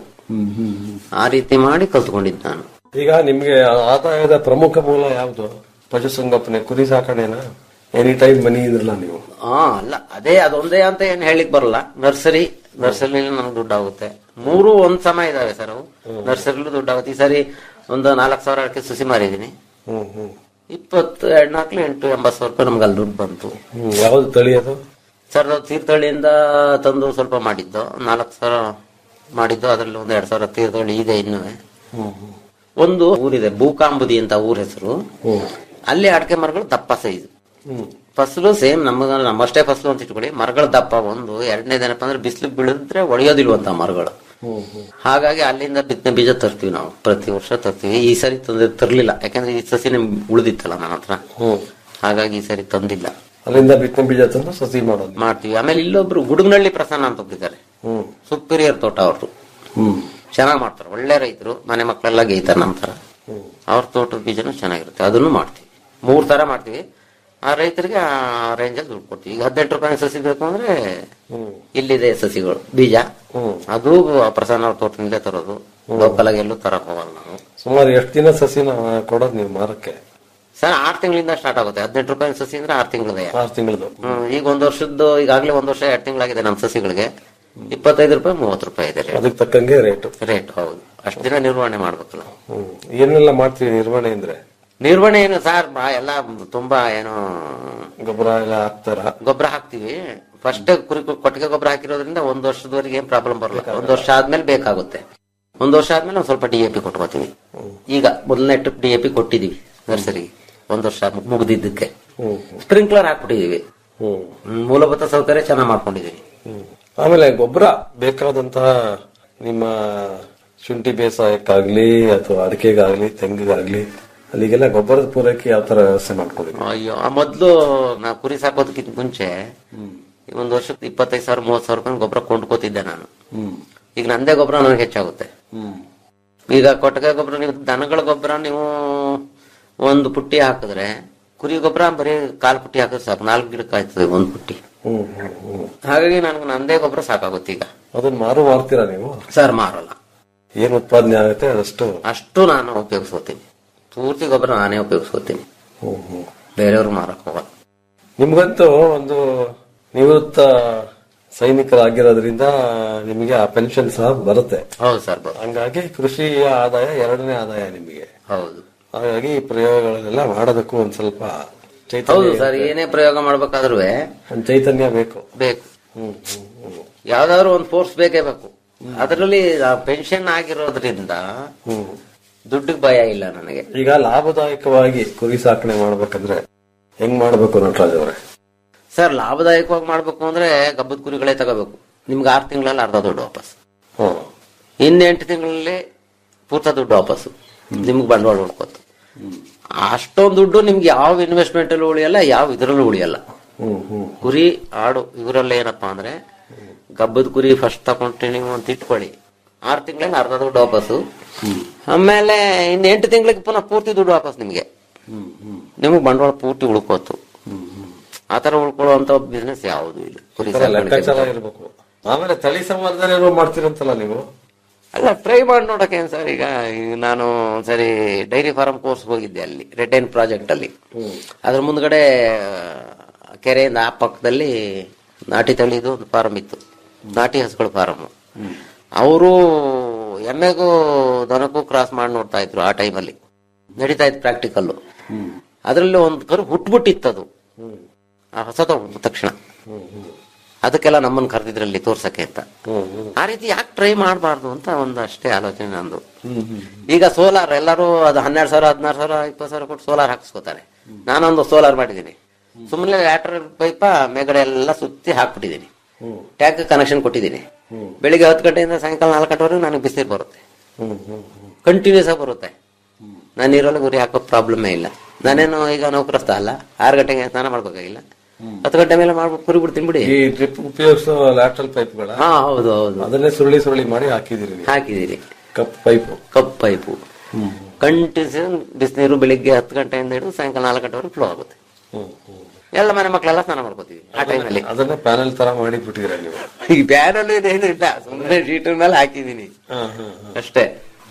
ಆ ರೀತಿ ಮಾಡಿ ಕಲ್ತ್ಕೊಂಡಿದ್ದು ನಾನು ಈಗ ನಿಮ್ಗೆ ಆದಾಯದ ಪ್ರಮುಖ ಮೂಲ ಯಾವುದು ಪಶುಸಂಗೋಪನೆ ಕುರಿ ಸಾಕಣೆನಾ ಎನಿ ಟೈಮ್ ಮನಿ ಇದ್ರಲ್ಲ ನೀವು ಹಾ ಅಲ್ಲ ಅದೇ ಅದೊಂದೇ ಅಂತ ಏನ್ ಹೇಳಿಕ್ ಬರಲ್ಲ ನರ್ಸರಿ ನರ್ಸರಿ ನಮ್ಗೆ ದುಡ್ಡು ಆಗುತ್ತೆ ಮೂರು ಒಂದ್ ಸಮ ಇದಾವೆ ಸರ್ ಅವು ನರ್ಸರಿಲೂ ದುಡ್ಡು ಆಗುತ್ತೆ ಈ ಸರಿ ಒಂದು ನಾಲ್ಕು ಸಾವಿರ ಅಡಿಕೆ ಸುಸಿ ಮಾರಿದೀನಿ ಹ್ಮ್ ಹ್ಮ್ ಇಪ್ಪತ್ತು ಎರಡ್ನಾಲ್ಕು ಎಂಟು ಎಂಬತ್ತು ಸಾವಿರ ರೂಪಾಯಿ ನಮ್ಗೆ ಅಲ್ಲಿ ದುಡ್ಡು ಬಂತು ಹ್ಮ್ ಯಾವ್ದು ತಳಿ ಅದು ಸರ್ ನಾವು ತೀರ್ಥಹಳ್ಳಿಯಿಂದ ತಂದು ಸ್ವಲ್ಪ ಮಾಡಿದ್ದು ನಾಲ್ಕು ಸಾವಿರ ಮಾಡಿದ್ದು ಅದರಲ್ಲಿ ಒಂದು ಎರಡ್ ಸಾವಿರ ತೀರ್ಥಹಳ್ಳಿ ಇದೆ ಇನ್ನೂ ಹ್ಮ್ ಹ್ಮ್ ಒಂದು ಊರಿದೆ ಬೂಕಾಂಬುದಿ ಅಂತ ಊರ ಹೆಸರು ಅಲ್ಲಿ ಅಡಿಕೆ ಮರಗಳು ದಪ್ಪ ಸೈಜ್ ಹ್ಮ್ ಫಸಲು ಸೇಮ್ ನಮ್ಗ ನಮ್ಮಷ್ಟೇ ಫಸಲು ಅಂತ ಇಟ್ಕೊಳ್ಳಿ ಮರಗಳ ದಪ್ಪ ಒಂದು ಎರಡನೇದೇನಪ್ಪ ಅಂದ್ರೆ ಬಿಸಿಲು ಬೀಳಿದ್ರೆ ಒಡೆಯೋದಿಲ್ವಂತ ಮರಗಳು ಹ್ಮ್ ಹ್ಮ್ ಹಾಗಾಗಿ ಅಲ್ಲಿಂದ ಬಿತ್ತನೆ ಬೀಜ ತರ್ತೀವಿ ನಾವು ಪ್ರತಿ ವರ್ಷ ತರ್ತೀವಿ ಈ ಸರಿ ತಂದ್ರೆ ತರ್ಲಿಲ್ಲ ಯಾಕಂದ್ರೆ ಈ ಸಸಿ ನಿಮ್ಗೆ ಉಳಿದಿತ್ತಲ್ಲ ನನ್ನ ಹತ್ರ ಹ್ಮ್ ಹಾಗಾಗಿ ಈ ಸರಿ ತಂದಿಲ್ಲ ಅಲ್ಲಿಂದ ಬಿತ್ತನೆ ಬೀಜ ತಂದು ಸಸಿ ಮಾಡೋದು ಮಾಡ್ತೀವಿ ಆಮೇಲೆ ಇಲ್ಲೊಬ್ರು ಗುಡುಗನಹಳ್ಳಿ ಪ್ರಸನ್ನ ಅಂತ ಒಬ್ರಿದ್ದಾರೆ ಹ್ಮ್ ಸುಪೀರಿಯರ್ ತೋಟ ಅವ್ರದ್ದು ಹ್ಮ್ ಚೆನ್ನಾಗಿ ಮಾಡ್ತಾರೆ ಒಳ್ಳೆ ರೈತರು ಮನೆ ಮಕ್ಕಳೆಲ್ಲ ಗೇಯ್ತಾರೆ ನಮ್ಮ ತರ ಅವ್ರ ತೋಟದ ಬೀಜನೂ ಚೆನ್ನಾಗಿರುತ್ತೆ ಅದನ್ನು ಮಾಡ್ತೀವಿ ಮೂರ್ ತರ ಮಾಡ್ತೀವಿ ಆ ರೈತರಿಗೆ ಆ ರೇಂಜಲ್ಲಿ ದುಡ್ಡು ಕೊಡ್ತೀವಿ ಈಗ ಹದಿನೆಂಟು ರೂಪಾಯಿ ಸಸಿ ಬೇಕು ಅಂದ್ರೆ ಇಲ್ಲಿದೆ ಸಸಿಗಳು ಬೀಜ ಅದು ಪ್ರಸನ್ನ ಅವ್ರ ತೋಟದಿಂದಲೇ ತರೋದು ಲೋಕಲ್ ಆಗಿ ಎಲ್ಲೂ ತರಕ್ ಹೋಗಲ್ಲ ನಾವು ಸುಮಾರು ಎಷ್ಟು ದಿನ ಸಸಿನ ಕೊಡೋದು ನೀವು ಮಾರಕ್ಕೆ ಸರ್ ಆರ್ ತಿಂಗಳಿಂದ ಸ್ಟಾರ್ಟ್ ಆಗುತ್ತೆ ಹದಿನೆಂಟು ರೂಪಾಯಿ ಸಸಿ ಅಂದ್ರೆ ಆರ್ ತಿಂಗಳದೇ ಆರು ತಿಂಗಳದು ಹ್ಮ್ ಈಗ ಒಂದ್ ವರ್ಷದ್ದು ಈಗಾಗಲೇ ಒಂದ್ ವರ್ಷ ಎರಡು ತಿಂಗಳಾಗಿದೆ ನಮ್ಮ ಸಸಿಗಳಿಗೆ ಇಪ್ಪತ್ತೈದು ರೂಪಾಯಿ ಮೂವತ್ತು ರೂಪಾಯಿ ಇದೆ ರೇಟ್ ಅದಕ್ಕೆ ತಕ್ಕಂಗೆ ರೇಟು ರೇಟ್ ಹೌದು ಅಷ್ಟು ದಿನ ನಿರ್ವಹಣೆ ಮಾಡ್ಬೇಕಲ್ಲ ಹ್ಮ್ ಏನೆಲ್ಲ ಮಾಡ್ತೀವಿ ನಿರ್ವಹಣೆ ಅಂದ್ರೆ ನಿರ್ವಹಣೆ ಏನು ಸರ್ ಎಲ್ಲ ತುಂಬಾ ಏನು ಗೊಬ್ಬರ ಎಲ್ಲ ಹಾಕ್ತಾರ ಗೊಬ್ಬರ ಹಾಕ್ತಿವಿ ಫಸ್ಟ್ ಕುರಿ ಕೊಟ್ಟಿಗೆ ಗೊಬ್ಬರ ಹಾಕಿರೋದ್ರಿಂದ ಒಂದ್ ವರ್ಷದವರೆಗೆ ಏನ್ ಪ್ರಾಬ್ಲಮ್ ಬರಲ್ಲ ಒಂದ್ ವರ್ಷ ಆದ್ಮೇಲೆ ಬೇಕಾಗುತ್ತೆ ಒಂದ್ ವರ್ಷ ಆದ್ಮೇಲೆ ಒಂದ್ ಸ್ವಲ್ಪ ಡಿ ಎ ಪಿ ಕೊಟ್ಕೋತೀವಿ ಈಗ ಮೊದಲನೇ ಟ್ರಿಪ್ ಡಿ ಎ ಪಿ ಕೊಟ್ಟಿದೀವಿ ನರ್ಸರಿಗೆ ಒಂದ್ ವರ್ಷ ಮುಗ್ದಿದ್ದಕ್ಕೆ ಸ್ಪ್ರಿಂಕ್ಲರ್ ಹಾಕ್ಬಿಟ್ಟಿದೀವಿ ಹ್ಮ್ ಹ್ಮ್, ಮೂಲಭೂತ ಸೌಕರ್ಯ ಚೆನ್ನಾಗಿ ಮಾಡ್ಕೊಂಡಿದೀವಿ ಹ್ಮ್. ಆಮೇಲೆ ಗೊಬ್ಬರ ಬೇಕಾದಂತಹ ನಿಮ್ಮ ಶುಂಠಿ ಬೇಸಾಯಕ್ಕಾಗ್ಲಿ ಅಥವಾ ಅಡಿಕೆಗಾಗ್ಲಿ ತೆಂಗಿಗಾಗ್ಲಿ ಅಲ್ಲಿಗೆಲ್ಲ ಗೊಬ್ಬರದ ಪೂರೈಕೆ ಯಾವ ತರ ವ್ಯವಸ್ಥೆ ಮಾಡ್ಕೊಂಡಿದ್ವಿ ಅಯ್ಯೋ ಆ ಮೊದ್ಲು ನಾ ಕುರಿ ಸಾಕೋದಕ್ಕಿಂತ ಮುಂಚೆ ಈ ಒಂದ್ ವರ್ಷಕ್ಕೆ ಇಪ್ಪತ್ತೈದು ಸಾವಿರ ಮೂವತ್ ಸಾವಿರ ರೂಪಾಯಿ ಗೊಬ್ಬರ ಕೊಂಡ್ಕೋತಿದ್ದೆ ನಾನು ಹ್ಮ್ ಈಗ ನಂದೇ ಗೊಬ್ಬರ ನನಗೆ ಹೆಚ್ಚಾಗುತ್ತೆ ಹ್ಮ್ ಈಗ ಕೊಟ್ಟಿಗೆ ಗೊಬ್ಬರ ನೀವು ದನಗಳ ಗೊಬ್ಬರ ನೀವು ಒಂದು ಪುಟ್ಟಿ ಹಾಕಿದ್ರೆ ಕುರಿ ಗೊಬ್ಬರ ಬರೀ ಕಾಲ್ ಪುಟ್ಟಿ ಹಾಕಿದ್ರೆ ಸಾಕು ನಾಲ್ಕು ಗಿಡಕ್ಕೆ ಆಯ್ತದೆ ಒಂದ್ ಪುಟ್ಟಿ ಹ್ಮ್ ಹ್ಮ್ ಹ್ಮ್ ಹಾಗಾಗಿ ನನಗೆ ನಂದೇ ಗೊಬ್ಬರ ಸಾಕಾಗುತ್ತೆ ಈಗ ಅದನ್ನ ಮಾರು ಮಾರ್ತೀರಾ ನೀವು ಸರ್ ಮಾರಲ್ಲ ಏನ್ ಉತ್ಪಾದನೆ ಆಗುತ್ತೆ ಅದಷ್ಟು ಅಷ್ಟು ನಾನು ಉಪಯೋಗಿಸ್ಕೋತೀನಿ ಪೂರ್ತಿ ಗೊಬ್ಬರ ನಾನೇ ಉಪಯೋಗಿಸ್ಕೋತೀನಿ ಹ್ಮ್ ಹ್ಮ್ ಬೇರೆಯವ್ರು ಮಾರಕ್ ಹೋಗಲ್ಲ ನಿಮ್ಗಂತೂ ಒಂದು ನಿವೃತ್ತ ಸೈನಿಕರಾಗಿರೋದ್ರಿಂದ ನಿಮಗೆ ಆ ಪೆನ್ಷನ್ ಸಹ ಬರುತ್ತೆ ಹೌದು ಸರ್ ಹಂಗಾಗಿ ಕೃಷಿಯ ಆದಾಯ ಎರಡನೇ ಆದಾಯ ನಿಮಗೆ ಹೌದು ಹಾಗಾಗಿ ಈ ಪ್ರಯೋಗಗಳನ್ನೆಲ್ಲ ಮಾಡೋದಕ್ಕೂ ಒಂದ್ ಸ್ವಲ್ಪ ಹೌದು ಚೈತನ್ಯ ಸರ್ ಏನೇ ಪ್ರಯೋಗ ಮಾಡ್ಬೇಕಾದ್ರೂ ಒಂದ್ ಚೈತನ್ಯ ಬೇಕು ಬೇಕು ಹ್ಮ್ ಹ್ಮ್ ಹ್ಮ್ ಯಾವ್ದಾದ್ರು ಒಂದು ಫೋರ್ಸ್ ಬೇಕೇ ಬೇಕು ಅದರಲ್ಲಿ ಪೆನ್ಷನ್ ಆಗಿರೋದ್ರಿಂದ ಹ್ಮ್ ದುಡ್ಡಿಗೆ ಭಯ ಇಲ್ಲ ನನಗೆ ಈಗ ಲಾಭದಾಯಕವಾಗಿ ಕುರಿ ಸಾಕಣೆ ಮಾಡ್ಬೇಕಂದ್ರೆ ಹೆಂಗ್ ಮಾಡ್ಬೇಕು ನಟರಾಜ್ ಅವರೇ ಸರ್ ಲಾಭದಾಯಕವಾಗಿ ಮಾಡ್ಬೇಕು ಅಂದ್ರೆ ಗಬ್ಬದ ಕುರಿಗಳೇ ತಗೋಬೇಕು ನಿಮ್ಗೆ ಆರು ತಿಂಗಳಲ್ಲಿ ಅರ್ಧ ದುಡ್ಡು ವಾಪಸ್ ಹ್ಮ್ ಇನ್ನು ಎಂಟು ತಿಂಗಳಲ್ಲಿ ಪೂರ್ತ ದುಡ್ಡು ವಾಪಸ್ಸು ನಿಮ್ಗೆ ಬಂಡವಾಳ ಉಳ್ಕೋತು ಅಷ್ಟೊಂದು ದುಡ್ಡು ನಿಮ್ಗೆ ಯಾವ ಇನ್ವೆಸ್ಟ್ಮೆಂಟ್ ಅಲ್ಲೂ ಉಳಿಯಲ್ಲ ಯಾವ ಇದ್ರಲ್ಲೂ ಉಳಿಯಲ್ಲ ಹ್ಮ್ ಹ್ಮ್ ಕುರಿ ಆಡು ಇವರೆಲ್ಲ ಏನಪ್ಪಾ ಅಂದ್ರೆ ಗಬ್ಬದ ಕುರಿ ಫಸ್ಟ್ ತಗೊಂಡ್ರೆ ನೀವು ಅಂತ ಇಟ್ಕೊಳ್ಳಿ ಆರು ತಿಂಗಳಿಗೆ ಅರ್ಧ ದುಡ್ಡು ವಾಪಸ್ಸು ಆಮೇಲೆ ಇನ್ನು ಎಂಟು ತಿಂಗಳಿಗೆ ಪುನಃ ಪೂರ್ತಿ ದುಡ್ಡು ವಾಪಸ್ ನಿಮ್ಗೆ ನಿಮಗೆ ಬಂಡವಾಳ ಪೂರ್ತಿ ಉಳ್ಕೋತು ಆತರ ಉಳ್ಕೊಳ್ಳುವಂತ ಬಿಸ್ನೆಸ್ ಯಾವುದು ಇಲ್ಲ ಕುರಿ ಈ ತರ ಲೆಕ್ಕಾಚಾರ ಸಾಕಾಣಿಕೆ. ಇರ್ಬೇಕು ಆಮೇಲೆ ತಳಿ ಸಂವರ್ಧನೆ ಮಾಡ್ತಿರಂತಲ್ಲ ನೀವು ಅಲ್ಲ ಟ್ರೈ ಮಾಡಿ ನೋಡಕ್ಕೆ ಸರ್ ಈಗ ಈಗ ನಾನು ಒಂದ್ಸರಿ ಡೈರಿ ಫಾರ್ಮ್ ಕೋರ್ಸ್ ಹೋಗಿದ್ದೆ ಅಲ್ಲಿ ರೆಟೈನ್ ಪ್ರಾಜೆಕ್ಟ್ ಅಲ್ಲಿ ಅದ್ರ ಮುಂದ್ಗಡೆ ಆ, ಕೆರೆಯಿಂದ ಆ ಪಕ್ಕದಲ್ಲಿ ನಾಟಿ ತಳಿದು ಒಂದು ಫಾರಂ ಇತ್ತು ನಾಟಿ ಹಸುಗಳ ಫಾರಂ ಅವರು ಎಮ್ಮೆಗೂ ದನಕ್ಕೂ ಕ್ರಾಸ್ ಮಾಡಿ ನೋಡ್ತಾ ಇದ್ರು ಆ ಟೈಮಲ್ಲಿ ನಡೀತಾ ಇತ್ತು ಪ್ರಾಕ್ಟಿಕಲ್ಲು ಅದರಲ್ಲಿ ಒಂದು ಕರು ಹುಟ್ಬಿಟ್ಟಿತ್ತದು ಆ ಹೊಸ ತಗೊಂಡು ತಕ್ಷಣ ಅದಕ್ಕೆಲ್ಲ ನಮ್ಮನ್ನ ಕರೆದಿದ್ರಲ್ಲಿ ತೋರ್ಸಕ್ಕೆ ಅಂತ ಆ ರೀತಿ ಯಾಕೆ ಟ್ರೈ ಮಾಡಬಾರ್ದು ಅಂತ ಒಂದು ಅಷ್ಟೇ ಆಲೋಚನೆ ನಂದು ಈಗ ಸೋಲಾರ್ ಎಲ್ಲರೂ ಅದು ಹನ್ನೆರಡು ಸಾವಿರ ಹದಿನಾರು ಸಾವಿರ ಇಪ್ಪತ್ತು ಸಾವಿರ ಕೊಟ್ಟು ಸೋಲಾರ್ ಹಾಕಿಸ್ಕೋತಾರೆ ನಾನೊಂದು ಸೋಲಾರ್ ಮಾಡಿದ್ದೀನಿ ಸುಮ್ಮನೆ ಲ್ಯಾಟ್ರಲ್ ಪೈಪ ಮೇಗಡೆ ಎಲ್ಲ ಸುತ್ತಿ ಹಾಕ್ಬಿಟ್ಟಿದ್ದೀನಿ ಟ್ಯಾಂಕ್ ಕನೆಕ್ಷನ್ ಕೊಟ್ಟಿದ್ದೀನಿ ಬೆಳಿಗ್ಗೆ ಹತ್ತು ಗಂಟೆಯಿಂದ ಸಾಯಂಕಾಲ ನಾಲ್ಕು ಗಂಟೆವರೆಗೂ ನನಗೆ ಬಿಸಿಲು ಬರುತ್ತೆ ಕಂಟಿನ್ಯೂಸ್ ಆಗಿ ಬರುತ್ತೆ ನಾನು ನೀರಲ್ಲಿ ಗುರಿ ಹಾಕೋ ಪ್ರಾಬ್ಲಮೇ ಇಲ್ಲ ನಾನೇನು ಈಗ ನೌಕರಸ್ಥ ಅಲ್ಲ ಆರು ಗಂಟೆಗೆ ಸ್ನಾನ ಮಾಡ್ಬೇಕಾಗಿಲ್ಲ ಹತ್ತು ಗಂಟೆ ಮೇಲೆ ಮಾಡ್ಬಿಟ್ಟು ಕುರಿ ಬಿಡ್ತೀನಿ ಬಿಡಿ ಈ ಡ್ರಿಪ್ ಉಪಯೋಗಿಸೋ ಲ್ಯಾಟ್ರಲ್ ಪೈಪ್ಗಳ ಹಾ ಹೌದು ಹೌದು ಅದನ್ನೇ ಸುರುಳಿ ಸುರುಳಿ ಮಾಡಿ ಹಾಕಿದಿರಿ ನೀವು. ಹಾಕಿದಿರಿ cup pipe cup pipe continuous ಬಿಸಿನೀರು ಬೆಳಿಗ್ಗೆ ಹತ್ತು ಗಂಟೆಯಿಂದ ಹಿಡಿದು ಸಾಯಂಕಾಲ ನಾಲ್ಕು ಗಂಟೆವರೆಗೆ ಫ್ಲೋ ಆಗುತ್ತೆ ಎಲ್ಲ ಮನೆ ಮಕ್ಕಳೆಲ್ಲ ಸ್ನಾನ ಮಾಡ್ಕೋತೀವಿ ಆ ಟೈಮಲ್ಲಿ ಅದನ್ನೇ ಪ್ಯಾನೆಲ್ ತರ ಮಾಡಿ ಬಿಟ್ಟಿದ್ದೀರಾ ನೀವು ಈ ಬ್ಯಾನಲ್ಲೂ ಇದೇನು ಇಲ್ಲ ಸುಮ್ಮನೆ ಶೀಟರ್ ಮೇಲೆ ಹಾಕಿದೀನಿ ಅಷ್ಟೇ